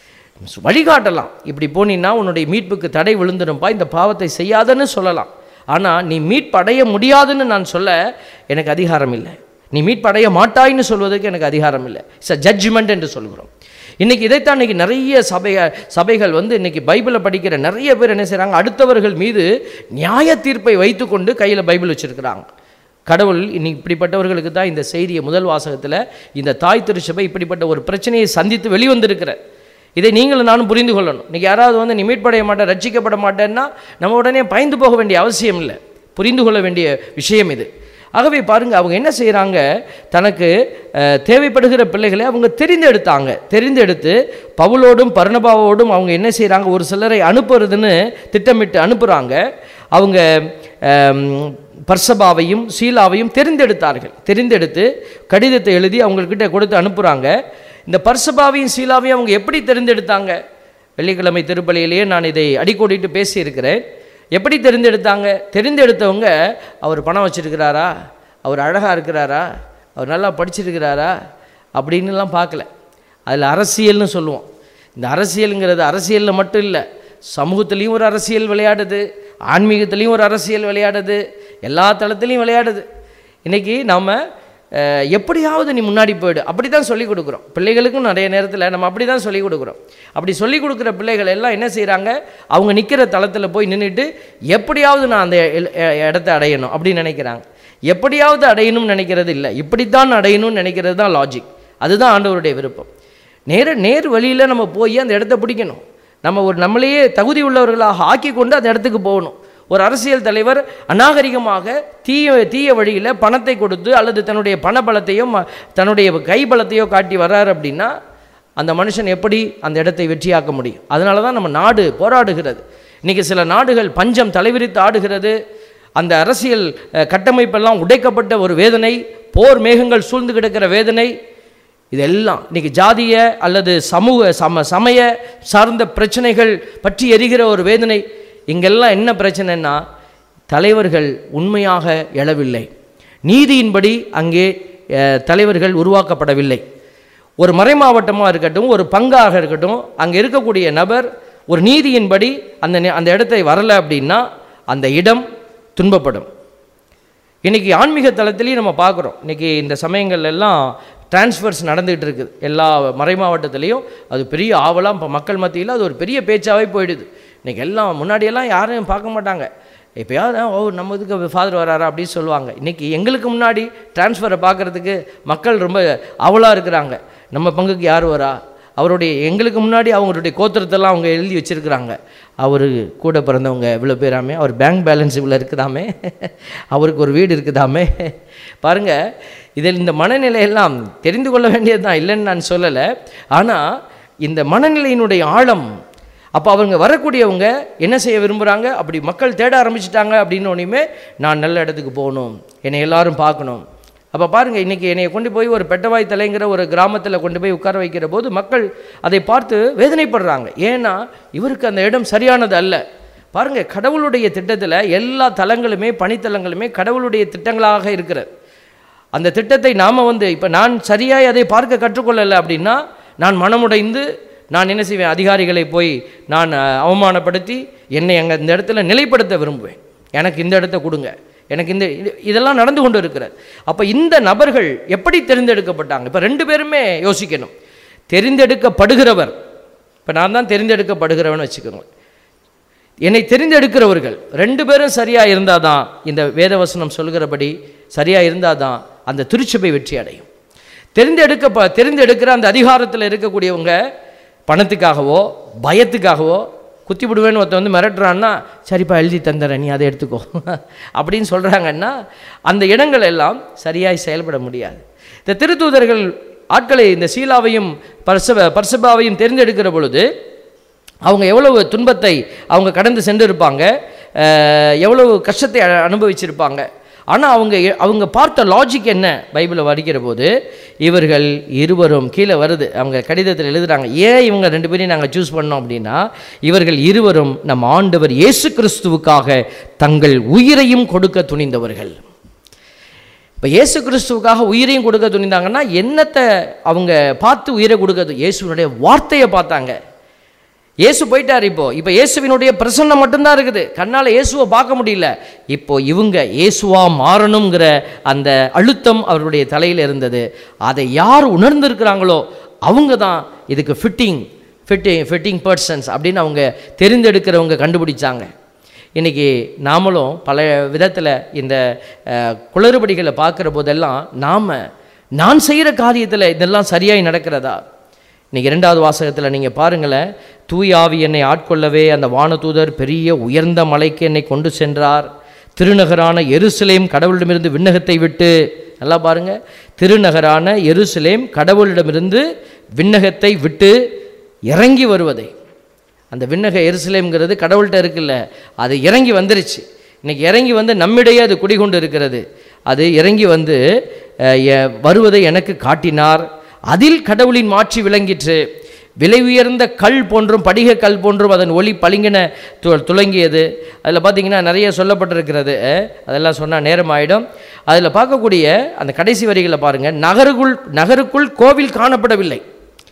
வழிகாட்டலாம் இப்படி போனீன்னா உன்னுடைய மீட்புக்கு தடை விழுந்துரும்பா இந்த பாவத்தை செய்யாதன்னு சொல்லலாம் ஆனால் நீ மீட்படைய முடியாதுன்னு நான் சொல்ல எனக்கு அதிகாரம் இல்லை நீ மீட்படைய மாட்டாய்ன்னு சொல்வதற்கு எனக்கு அதிகாரம் இல்லை இட்ஸ் அ ஜட்ஜ்மெண்ட் என்று சொல்கிறோம் இன்றைக்கி இதைத்தான் இன்றைக்கி நிறைய சபை சபைகள் வந்து இன்றைக்கி பைபிளை படிக்கிற நிறைய பேர் என்ன செய்கிறாங்க அடுத்தவர்கள் மீது நியாய தீர்ப்பை வைத்துக்கொண்டு கையில் பைபிள் வச்சுருக்கிறாங்க கடவுள் இன்னைக்கு இப்படிப்பட்டவர்களுக்கு தான் இந்த செய்தியை முதல் வாசகத்தில் இந்த தாய் திருச்சபை இப்படிப்பட்ட ஒரு பிரச்சனையை சந்தித்து வெளிவந்திருக்கிற இதை நீங்களும் நானும் புரிந்து கொள்ளணும் இன்னைக்கு யாராவது வந்து நீ மீட்படைய மாட்டேன் ரட்சிக்கப்பட மாட்டேன்னா நம்ம உடனே பயந்து போக வேண்டிய அவசியம் இல்லை புரிந்து கொள்ள வேண்டிய விஷயம் இது ஆகவே பாருங்க அவங்க என்ன செய்கிறாங்க தனக்கு அஹ், தேவைப்படுகிற பிள்ளைகளை அவங்க தெரிந்தெடுத்தாங்க தெரிந்தெடுத்து பவுலோடும் பர்ணபாவோடும் அவங்க என்ன செய்கிறாங்க ஒரு சிலரை அனுப்புறதுன்னு திட்டமிட்டு அனுப்புகிறாங்க அவங்க ஆம், பர்சபாவையும் சீலாவையும் தெரிந்தெடுத்தார்கள் தெரிந்தெடுத்து கடிதத்தை எழுதி அவங்கக்கிட்ட கொடுத்து அனுப்புகிறாங்க இந்த பர்சபாவையும் சீலாவையும் அவங்க எப்படி தெரிந்தெடுத்தாங்க வெள்ளிக்கிழமை திருப்பலியிலேயே நான் இதை அடிக்கோடிட்டு பேசியிருக்கிறேன் எப்படி தெரிந்தெடுத்தாங்க தெரிந்தெடுத்தவங்க அவர் பணம் வச்சிருக்கிறாரா அவர் அழகாக இருக்கிறாரா அவர் நல்லா படிச்சிருக்கிறாரா அப்படின்னுலாம் பார்க்கல அதில் அரசியல்னு சொல்லுவோம் இந்த அரசியலுங்கிறது அரசியலில் மட்டும் இல்லை சமூகத்துலேயும் ஒரு அரசியல் விளையாடுது ஆன்மீகத்துலேயும் ஒரு அரசியல் விளையாடுது எல்லா தளத்துலேயும் விளையாடுது இன்றைக்கி நாம் எப்படியாவது நீ முன்னாடி போயிடு அப்படி தான் சொல்லிக் கொடுக்குறோம் பிள்ளைகளுக்கும் நிறைய நேரத்தில் நம்ம அப்படி தான் சொல்லிக் கொடுக்குறோம் அப்படி சொல்லிக் கொடுக்குற பிள்ளைகள் எல்லாம் என்ன செய்கிறாங்க அவங்க நிற்கிற தளத்தில் போய் நின்றுட்டு எப்படியாவது நான் அந்த இல- எ- இடத்த அடையணும் அப்படின்னு நினைக்கிறாங்க எப்படியாவது அடையணும்னு நினைக்கிறது இல்லை இப்படித்தான் அடையணும்னு நினைக்கிறது தான் லாஜிக் அதுதான் ஆண்டவருடைய விருப்பம் நேர நேர் வழியில் நம்ம போய் அந்த இடத்த பிடிக்கணும் நம்ம ஒரு நம்மளையே தகுதி உள்ளவர்களாக ஆக்கி கொண்டு அந்த இடத்துக்கு போகணும் ஒரு அரசியல் தலைவர் அநாகரிகமாக தீய தீய வழியில் பணத்தை கொடுத்து அல்லது தன்னுடைய பணபலத்தையோ ம- தன்னுடைய கைபலத்தையோ காட்டி வர்றாரு அப்படின்னா அந்த மனுஷன் எப்படி அந்த இடத்தை வெற்றியாக்க முடியும் அதனால தான் நம்ம நாடு போராடுகிறது இன்றைக்கி சில நாடுகள் பஞ்சம் தலைவிரித்து ஆடுகிறது அந்த அரசியல் அஹ், கட்டமைப்பெல்லாம் உடைக்கப்பட்ட ஒரு வேதனை போர் மேகங்கள் சூழ்ந்து கிடக்கிற வேதனை இதெல்லாம் இன்னைக்கு ஜாதிய அல்லது சமூக சம சமய சார்ந்த பிரச்சனைகள் பற்றி எரிகிற ஒரு வேதனை இங்கெல்லாம் என்ன பிரச்சனைன்னா தலைவர்கள் உண்மையாக எழவில்லை நீதியின்படி அங்கே அஹ், தலைவர்கள் உருவாக்கப்படவில்லை ஒரு மறைமாவட்டமாக இருக்கட்டும் ஒரு பங்காக இருக்கட்டும் அங்கே இருக்கக்கூடிய நபர் ஒரு நீதியின்படி அந்த நி- அந்த இடத்தை வரலை அப்படின்னா அந்த இடம் துன்பப்படும் இன்றைக்கி ஆன்மீக தளத்திலையும் நம்ம பார்க்குறோம் இன்றைக்கி இந்த சமயங்கள்ல எல்லாம் டிரான்ஸ்ஃபர்ஸ் நடந்துகிட்டு இருக்குது எல்லா மறை மாவட்டத்துலேயும் அது பெரிய ஆவலாம் இப்போ மக்கள் மத்தியில் அது ஒரு பெரிய பேச்சாகவே போயிடுது இன்றைக்கி எல்லாம் முன்னாடியெல்லாம் யாரையும் பார்க்க மாட்டாங்க எப்பயாவது ஓ நம்ம இதுக்கு ஃபாதர் வராரா அப்படின்னு சொல்லுவாங்க இன்றைக்கி எங்களுக்கு முன்னாடி டிரான்ஸ்ஃபரை பார்க்குறதுக்கு மக்கள் ரொம்ப ஆவலாக இருக்கிறாங்க நம்ம பங்குக்கு யார் வரா அவருடைய எங்களுக்கு முன்னாடி அவங்களுடைய கோத்திரத்தெல்லாம் அவங்க எழுதி வச்சிருக்கிறாங்க அவர் கூட பிறந்தவங்க இவ்வளோ பேராமே அவர் பேங்க் பேலன்ஸ் இவ்வளோ இருக்குதாமே அவருக்கு ஒரு வீடு இருக்குதாமே பாருங்க இதில் இந்த மனநிலையெல்லாம் தெரிந்து கொள்ள வேண்டியது தான் இல்லைன்னு நான் சொல்லலை ஆனால் இந்த மனநிலையினுடைய ஆழம் அப்போ அவங்க வரக்கூடியவங்க என்ன செய்ய விரும்புகிறாங்க அப்படி மக்கள் தேட ஆரம்பிச்சிட்டாங்க அப்படின்னோடனே நான் நல்ல இடத்துக்கு போகணும் என்னை எல்லாரும் பார்க்கணும் அப்போ பாருங்கள் இன்றைக்கி என்னைய கொண்டு போய் ஒரு பெட்டவாய் தலைங்கிற ஒரு கிராமத்தில் கொண்டு போய் உட்கார வைக்கிற போது மக்கள் அதை பார்த்து வேதனைப்படுறாங்க ஏன்னா இவருக்கு அந்த இடம் சரியானது அல்ல பாருங்கள் கடவுளுடைய திட்டத்தில் எல்லா தலங்களுமே பணித்தலங்களுமே கடவுளுடைய திட்டங்களாக இருக்கிறது அந்த திட்டத்தை நாம் வந்து இப்போ நான் சரியாய் அதை பார்க்க கற்றுக்கொள்ளலை அப்படின்னா நான் மனமுடைந்து நான் என்ன செய்வேன் அதிகாரிகளை போய் நான் அஹ், அவமானப்படுத்தி என்னை அங்கே இந்த இடத்துல நிலைப்படுத்த விரும்புவேன் எனக்கு இந்த இடத்த கொடுங்க எனக்கு இந்த இது- இதெல்லாம் நடந்து கொண்டு இருக்கிறது அப்போ இந்த நபர்கள் எப்படி தெரிந்தெடுக்கப்பட்டாங்க இப்போ ரெண்டு பேருமே யோசிக்கணும் தெரிந்தெடுக்கப்படுகிறவர் இப்போ நான் தான் தெரிந்தெடுக்கப்படுகிறவன் வச்சுக்கோங்க என்னை தெரிந்தெடுக்கிறவர்கள் ரெண்டு பேரும் சரியாக இருந்தால் தான் இந்த வேதவசனம் சொல்கிறபடி சரியாக இருந்தால் தான் அந்த திருச்சபை வெற்றி அடையும் தெரிந்தெடுக்க தெரிந்தெடுக்கிற அந்த அதிகாரத்தில் இருக்கக்கூடியவங்க பணத்துக்காகவோ பயத்துக்காகவோ குத்தி விடுவேன்னு ஒருத்தன் வந்து மிரட்டுறான்னா சரிப்பா எழுதி தந்துடுறேன் நீ அதை எடுத்துக்கோ அப்படின்னு சொல்கிறாங்கன்னா அந்த இடங்கள் எல்லாம் சரியாய் செயல்பட முடியாது இந்த திருத்தூதர்கள் ஆட்களை இந்த சீலாவையும் பர்சப பர்சபாவையும் தெரிந்தெடுக்கிற பொழுது அவங்க எவ்வளவு துன்பத்தை அவங்க கடந்து சென்றிருப்பாங்க அஹ், எவ்வளவு கஷ்டத்தை அ- அனுபவிச்சிருப்பாங்க ஆனால் அவங்க எ- அவங்க பார்த்த லாஜிக் என்ன பைபிளை படிக்கிற போது இவர்கள் இருவரும் கீழே வருது அவங்க கடிதத்தில் எழுதுறாங்க ஏன் இவங்க ரெண்டு பேரையும் நாங்கள் சூஸ் பண்ணோம் அப்படின்னா இவர்கள் இருவரும் நம் ஆண்டவர் இயேசு கிறிஸ்துவுக்காக தங்கள் உயிரையும் கொடுக்க துணிந்தவர்கள் இப்போ இயேசு கிறிஸ்துவுக்காக உயிரையும் கொடுக்க துணிந்தாங்கன்னா என்னத்தை அவங்க பார்த்து உயிரை கொடுக்க இயேசுவினுடைய வார்த்தையை பார்த்தாங்க இயேசு போயிட்டார் இப்போ இப்போ இயேசுவினுடைய பிரசன்னம் மட்டும்தான் இருக்குது கண்ணால் இயேசுவை பார்க்க முடியல இப்போ இவங்க இயேசுவா மாறணுங்கிற அந்த அழுத்தம் அவருடைய தலையில் இருந்தது அதை யார் உணர்ந்திருக்கிறாங்களோ அவங்க தான் இதுக்கு ஃபிட்டிங் ஃபிட்டிங் ஃபிட்டிங் பர்சன்ஸ் அப்படின்னு அவங்க தெரிந்தெடுக்கிறவங்க கண்டுபிடிச்சாங்க இன்றைக்கி நாமளும் பல விதத்தில் இந்த அஹ், குளறுபடிகளை பார்க்குற போதெல்லாம் நாம் நான் செய்கிற காரியத்தில் இதெல்லாம் சரியாய் நடக்கிறதா இன்னைக்கு இரண்டாவது வாசகத்தில் நீங்கள் பாருங்களேன் தூய ஆவி என்னை ஆட்கொள்ளவே அந்த வானதூதர் பெரிய உயர்ந்த மலைக்கு என்னை கொண்டு சென்றார் திருநகரான எருசலேம் கடவுளிடமிருந்து விண்ணகத்தை விட்டு நல்லா பாருங்க திருநகரான எருசலேம் கடவுளிடமிருந்து விண்ணகத்தை விட்டு இறங்கி வருவதை அந்த விண்ணக எருசலேம்ங்கிறது கடவுள்கிட்ட இருக்குல்ல அது இறங்கி வந்துருச்சு இன்னைக்கு இறங்கி வந்து நம்மிடையே அது குடிகொண்டு இருக்கிறது அது இறங்கி வந்து அஹ், எ- வருவதை எனக்கு காட்டினார் அதில் கடவுளின் மாட்சி விளங்கிற்று விலை உயர்ந்த கல் போன்றும் படிக கல் போன்றும் அதன் ஒளி பளிங்கின து துளங்கியது அதில் பார்த்தீங்கன்னா நிறைய சொல்லப்பட்டிருக்கிறது அஹ், அதெல்லாம் சொன்னால் நேரம் ஆயிடும் அதில் பார்க்கக்கூடிய அந்த கடைசி வரிகளை பாருங்கள் நகருக்குள் நகருக்குள் கோவில் காணப்படவில்லை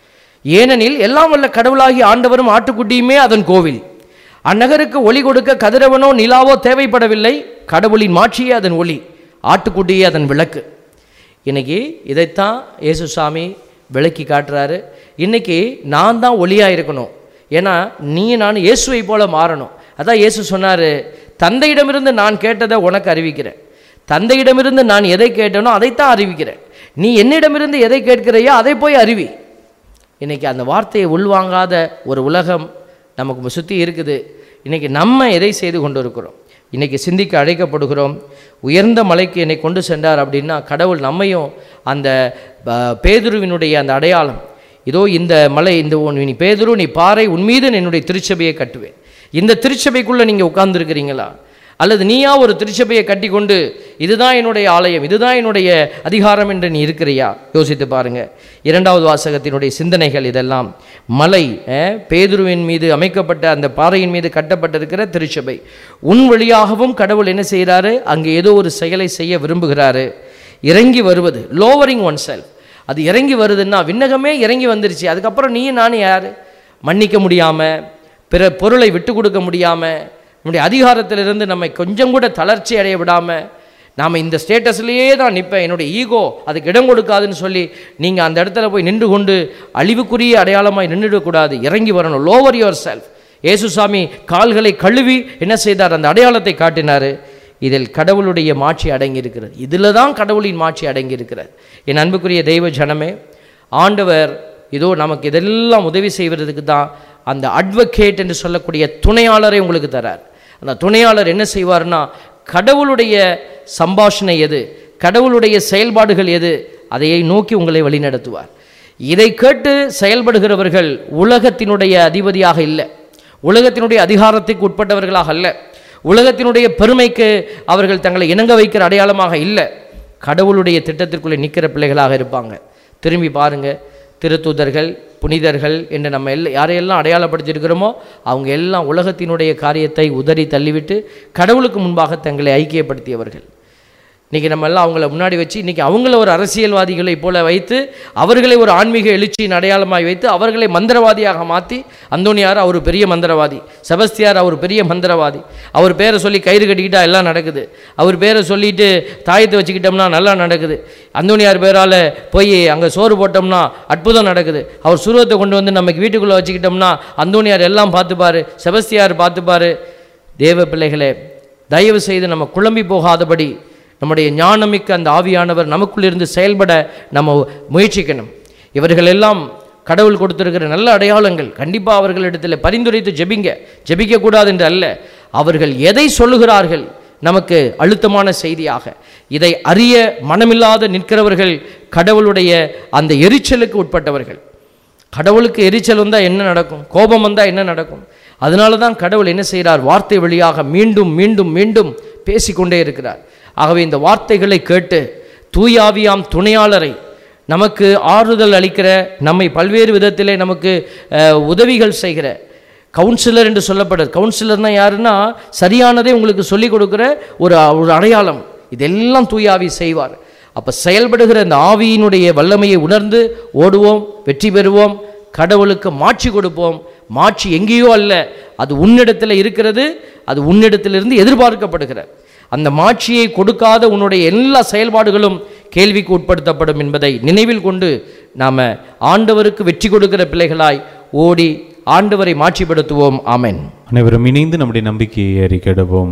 ஏனெனில் எல்லாம் வல்ல கடவுளாகி ஆண்டவரும் ஆட்டுக்குட்டியுமே அதன் கோவில் அந்நகருக்கு ஒளி கொடுக்க கதிரவனோ நிலாவோ தேவைப்படவில்லை கடவுளின் மாட்சியே அதன் ஒளி ஆட்டுக்குட்டியே அதன் விளக்கு இன்னைக்கு இதைத்தான் இயேசுசாமி விளக்கி காட்டுறாரு இன்னைக்கு நான் தான் ஒளியாக இருக்கணும் ஏன்னா நீ நான் இயேசுவை போல மாறணும் அதான் இயேசு சொன்னார் தந்தையிடமிருந்து நான் கேட்டதை உனக்கு அறிவிக்கிறேன் தந்தையிடமிருந்து நான் எதை கேட்டேனோ அதைத்தான் அறிவிக்கிறேன் நீ என்னிடமிருந்து எதை கேட்கிறையோ அதை போய் அறிவி இன்னைக்கு அந்த வார்த்தையை உள்வாங்காத ஒரு உலகம் நமக்கு சுற்றி இருக்குது இன்னைக்கு நம்ம எதை செய்து கொண்டு இருக்கிறோம் இன்னைக்கு சிந்திக்க அழைக்கப்படுகிறோம் உயர்ந்த மலைக்கு என்னை கொண்டு சென்றார் அப்படின்னா கடவுள் நம்மையும் அந்த அஹ், பேதுருவினுடைய அந்த அடையாளம் இதோ இந்த மலை இந்த உன் நீ பேதுரு நீ பாறை உன் மீது நான் என்னுடைய திருச்சபையை கட்டுவேன் இந்த திருச்சபைக்குள்ளே நீங்கள் உட்கார்ந்துருக்கிறீங்களா அல்லது நீயா ஒரு திருச்சபையை கட்டி கொண்டு இதுதான் என்னுடைய ஆலயம் இதுதான் என்னுடைய அதிகாரம் என்று நீ இருக்கிறியா யோசித்து பாருங்க இரண்டாவது வாசகத்தினுடைய சிந்தனைகள் இதெல்லாம் மலை அஹ், பேதுருவின் மீது அமைக்கப்பட்ட அந்த பாறையின் மீது கட்டப்பட்டிருக்கிற திருச்சபை உன் வழியாகவும் கடவுள் என்ன செய்கிறாரு அங்கே ஏதோ ஒரு செயலை செய்ய விரும்புகிறாரு இறங்கி வருவது லோவரிங் ஒன் செல்ஃப் அது இறங்கி வருதுன்னா விண்ணகமே இறங்கி வந்துருச்சு அதுக்கப்புறம் நீயும் நானும் யார் மன்னிக்க முடியாமல் பிற பொருளை விட்டு கொடுக்க முடியாமல் நம்முடைய அதிகாரத்திலிருந்து நம்மை கொஞ்சம் கூட தளர்ச்சி அடைய விடாமல் நாம் இந்த ஸ்டேட்டஸ்லேயே தான் நிற்பேன் என்னுடைய ஈகோ அதுக்கு இடம் கொடுக்காதுன்னு சொல்லி நீங்கள் அந்த இடத்துல போய் நின்று கொண்டு அழிவுக்குரிய அடையாளமாய் நின்றுடக்கூடாது இறங்கி வரணும் லோவர் யுவர் செல்ஃப் ஏசுசாமி கால்களை கழுவி என்ன செய்தார் அந்த அடையாளத்தை காட்டினார் இதில் கடவுளுடைய மாட்சி அடங்கி இருக்கிறது இதில் தான் கடவுளின் மாட்சி அடங்கி இருக்கிறது என் அன்புக்குரிய தெய்வ ஜனமே ஆண்டவர் இதோ நமக்கு இதெல்லாம் உதவி செய்வதற்கு தான் அந்த அட்வொகேட் என்று சொல்லக்கூடிய துணையாளரை உங்களுக்கு தரார் அந்த துணையாளர் என்ன செய்வார்னா கடவுளுடைய சம்பாஷணை எது கடவுளுடைய செயல்பாடுகள் எது அதையை நோக்கி உங்களை வழிநடத்துவார் இதை கேட்டு செயல்படுகிறவர்கள் உலகத்தினுடைய அதிபதியாக இல்லை உலகத்தினுடைய அதிகாரத்துக்கு உட்பட்டவர்களாக அல்ல உலகத்தினுடைய பெருமைக்கு அவர்கள் தங்களை இணங்க வைக்கிற அடையாளமாக இல்லை கடவுளுடைய திட்டத்திற்குள்ளே நிற்கிற பிள்ளைகளாக இருப்பாங்க திரும்பி பாருங்க திருத்தூதர்கள் புனிதர்கள் என்று நம்ம எல்லாம் யாரையெல்லாம் அடையாளப்படுத்தியிருக்கிறோமோ அவங்க எல்லாம் உலகத்தினுடைய காரியத்தை உதறி தள்ளிவிட்டு கடவுளுக்கு முன்பாக தங்களை ஐக்கியப்படுத்தியவர்கள் இன்றைக்கி நம்ம எல்லாம் அவங்கள முன்னாடி வச்சு இன்றைக்கி அவங்கள ஒரு அரசியல்வாதிகளை போல வைத்து அவர்களை ஒரு ஆன்மீக எழுச்சியின் அடையாளமாய் வைத்து அவர்களை மந்திரவாதியாக மாற்றி அந்தோனியார் அவர் பெரிய மந்திரவாதி செபஸ்தியார் அவர் பெரிய மந்திரவாதி அவர் பேரை சொல்லி கயிறு கட்டிக்கிட்டா எல்லாம் நடக்குது அவர் பேரை சொல்லிட்டு தாயத்தை வச்சுக்கிட்டோம்னா நல்லா நடக்குது அந்தோனியார் பேரால் போய் அங்கே சோறு போட்டோம்னா அற்புதம் நடக்குது அவர் சுருவத்தை கொண்டு வந்து நமக்கு வீட்டுக்குள்ளே வச்சுக்கிட்டோம்னா அந்தோனியார் எல்லாம் பார்த்துப்பாரு செபஸ்தியார் பார்த்துப்பாரு தேவ பிள்ளைகளே தயவு செய்து நம்ம குழம்பி போகாதபடி நம்முடைய ஞானமிக்க அந்த ஆவியானவர் நமக்குள்ளிருந்து செயல்பட நம்ம முயற்சிக்கணும் இவர்கள் எல்லாம் கடவுள் கொடுத்திருக்கிற நல்ல அடையாளங்கள் கண்டிப்பாக அவர்களிடத்தில் பரிந்துரைத்து ஜெபிங்க ஜெபிக்கக்கூடாது என்று அல்ல அவர்கள் எதை சொல்லுகிறார்கள் நமக்கு அழுத்தமான செய்தியாக இதை அறிய மனமில்லாத நிற்கிறவர்கள் கடவுளுடைய அந்த எரிச்சலுக்கு உட்பட்டவர்கள் கடவுளுக்கு எரிச்சல் வந்தால் என்ன நடக்கும் கோபம் வந்தால் என்ன நடக்கும் அதனால தான் கடவுள் என்ன செய்கிறார் வார்த்தை வழியாக மீண்டும் மீண்டும் மீண்டும் பேசிக்கொண்டே இருக்கிறார் ஆகவே இந்த வார்த்தைகளை கேட்டு தூயாவியாம் துணையாளரை நமக்கு ஆறுதல் அளிக்கிற நம்மை பல்வேறு விதத்திலே நமக்கு அஹ், உதவிகள் செய்கிற கவுன்சிலர் என்று சொல்லப்படுது கவுன்சிலர்னா யாருன்னா சரியானதை உங்களுக்கு சொல்லிக் கொடுக்குற ஒரு ஒரு அடையாளம் இதெல்லாம் தூயாவி செய்வார் அப்போ செயல்படுகிற இந்த ஆவியினுடைய வல்லமையை உணர்ந்து ஓடுவோம் வெற்றி பெறுவோம் கடவுளுக்கு மாட்சி கொடுப்போம் மாட்சி எங்கேயோ அல்ல அது உன்னிடத்தில் இருக்கிறது அது உன்னிடத்திலிருந்து எதிர்பார்க்கப்படுகிற அந்த மாட்சியை கொடுக்காத உன்னுடைய எல்லா செயல்பாடுகளும் கேள்விக்கு உட்படுத்தப்படும் என்பதை நினைவில் கொண்டு நாம் ஆண்டவருக்கு வெற்றி கொடுக்கிற பிள்ளைகளாய் ஓடி ஆண்டவரை மாட்சிப்படுத்துவோம் ஆமென் அனைவரும் இணைந்து நம்முடைய நம்பிக்கையை அறிக்கையிடுவோம்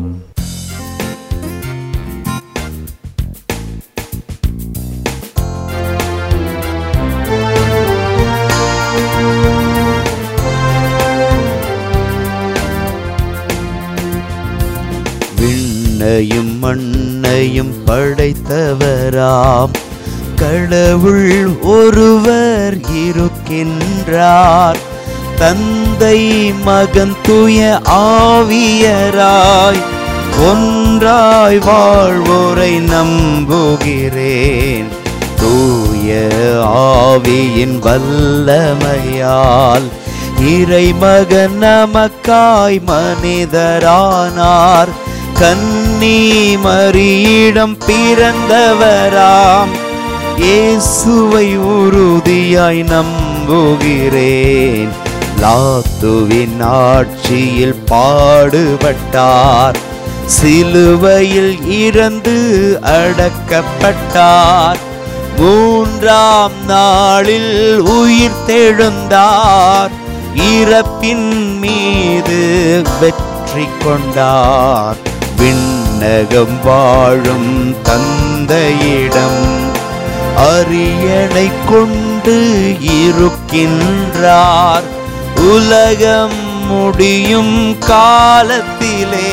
விண்ணையும் மண்ணையும் படைத்தவராம் கடவுள் ஒருவர் இருக்கின்றார் தந்தை மகன் தூய ஆவியராய் ஒன்றாய் வாழ்வோரை நம்புகிறேன் தூய ஆவியின் வல்லமையால் இறைமகன் நமக்காய் மனிதரானார் கன்னி மரியிடம் பிறந்தவராம் இயேசுவை உறுதியாய் நம்புகிறேன் லாத்துவின் ஆட்சியில் பாடுபட்டார் சிலுவையில் இறந்து அடக்கப்பட்டார் மூன்றாம் நாளில் உயிர் தெழுந்தார் இறப்பின் மீது வெற்றி கொண்டார் விண்ணகம் வாழும் தந்தையிடம் அரியணை கொண்டு இருக்கின்றார் உலகம் முடியும் காலத்திலே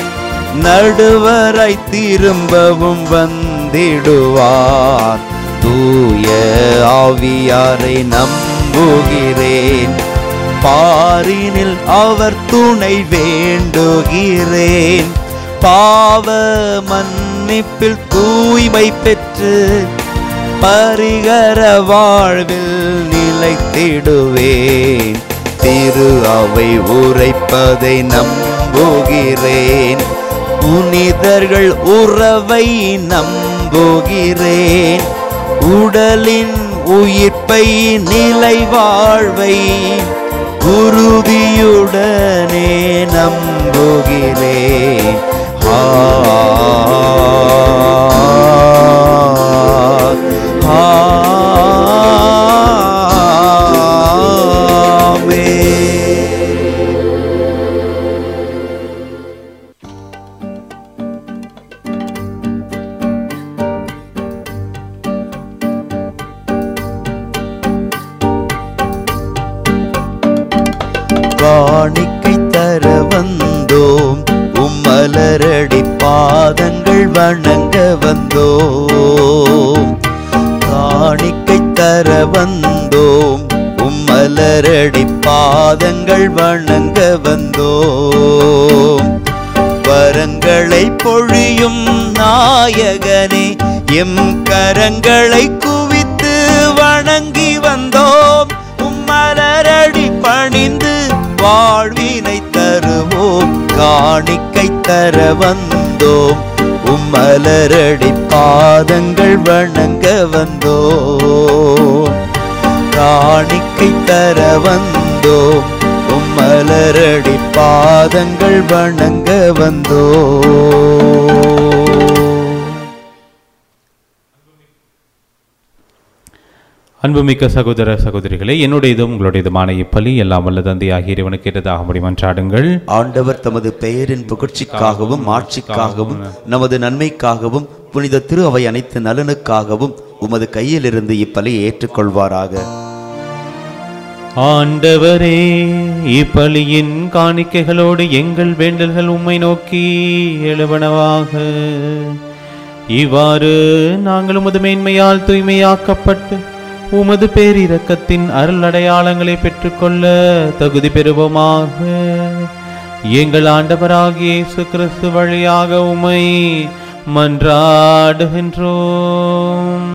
நடுவரை திரும்பவும் வந்திடுவார் தூய ஆவியாரை நம்புகிறேன் பாரினில் அவர் துணை வேண்டுகிறேன் பாவ மன்னிப்பில் தூய்மை பெற்று பரிகர வாழ்வில் நிலைத்திடுவேன் திரு அவை உரைப்பதை நம்புகிறேன் புனிதர்கள் உறவை நம்புகிறேன் உடலின் உயிர்ப்பை நிலை வாழ்வை உறுதியுடனே நம்புகிறேன் ஆ ஆமென். காணிக்கை தர வந்தோம் உம்மலரடி பாதங்கள் வணங்க வந்தோம் காணிக்கை தர வந்தோம் உம்மலரடி பாதங்கள் வணங்க வந்தோம் வரங்களை பொழியும் நாயகனே எம் கரங்களை குவித்து வணங்கி வந்தோம் உம்மலரடி பணிந்து வாழ்வினை தருவோம் காணிக்கை தர வந்தோம் உம்மலரடி பாதங்கள் வணங்க வந்தோம் காணிக்கை தர வந்தோம் உம்மலரடி பாதங்கள் வணங்க வந்தோம் அன்புமிக்க சகோதர சகோதரிகளே என்னுடையதும் உங்களுடையதுமான இப்பலி எல்லாம் வல்ல தந்தை ஆகிய இறைவனுக்கு ஏற்றதாக முடிமன்றாடுங்கள் ஆண்டவர் தமது பெயரின் புகழ்ச்சிக்காகவும் ஆட்சிக்காகவும் நமது நன்மைக்காகவும் புனித திரு அவை அனைத்து நலனுக்காகவும் உமது கையிலிருந்து இப்பலியை ஏற்றுக்கொள்வாராக ஆண்டவரே இப்பலியின் காணிக்கைகளோடு எங்கள் வேண்டல்கள் உம்மை நோக்கி எழுவனவாக இவ்வாறு நாங்கள் உமது மேன்மையால் தூய்மையாக்கப்பட்டு உமது பேரிரக்கத்தின் அருள் அடையாளங்களை பெற்றுக்கொள்ள தகுதி பெறுவோமாக எங்கள் ஆண்டவராகிய இயேசு கிறிஸ்து வழியாக உம்மை மன்றாடுகின்றோம்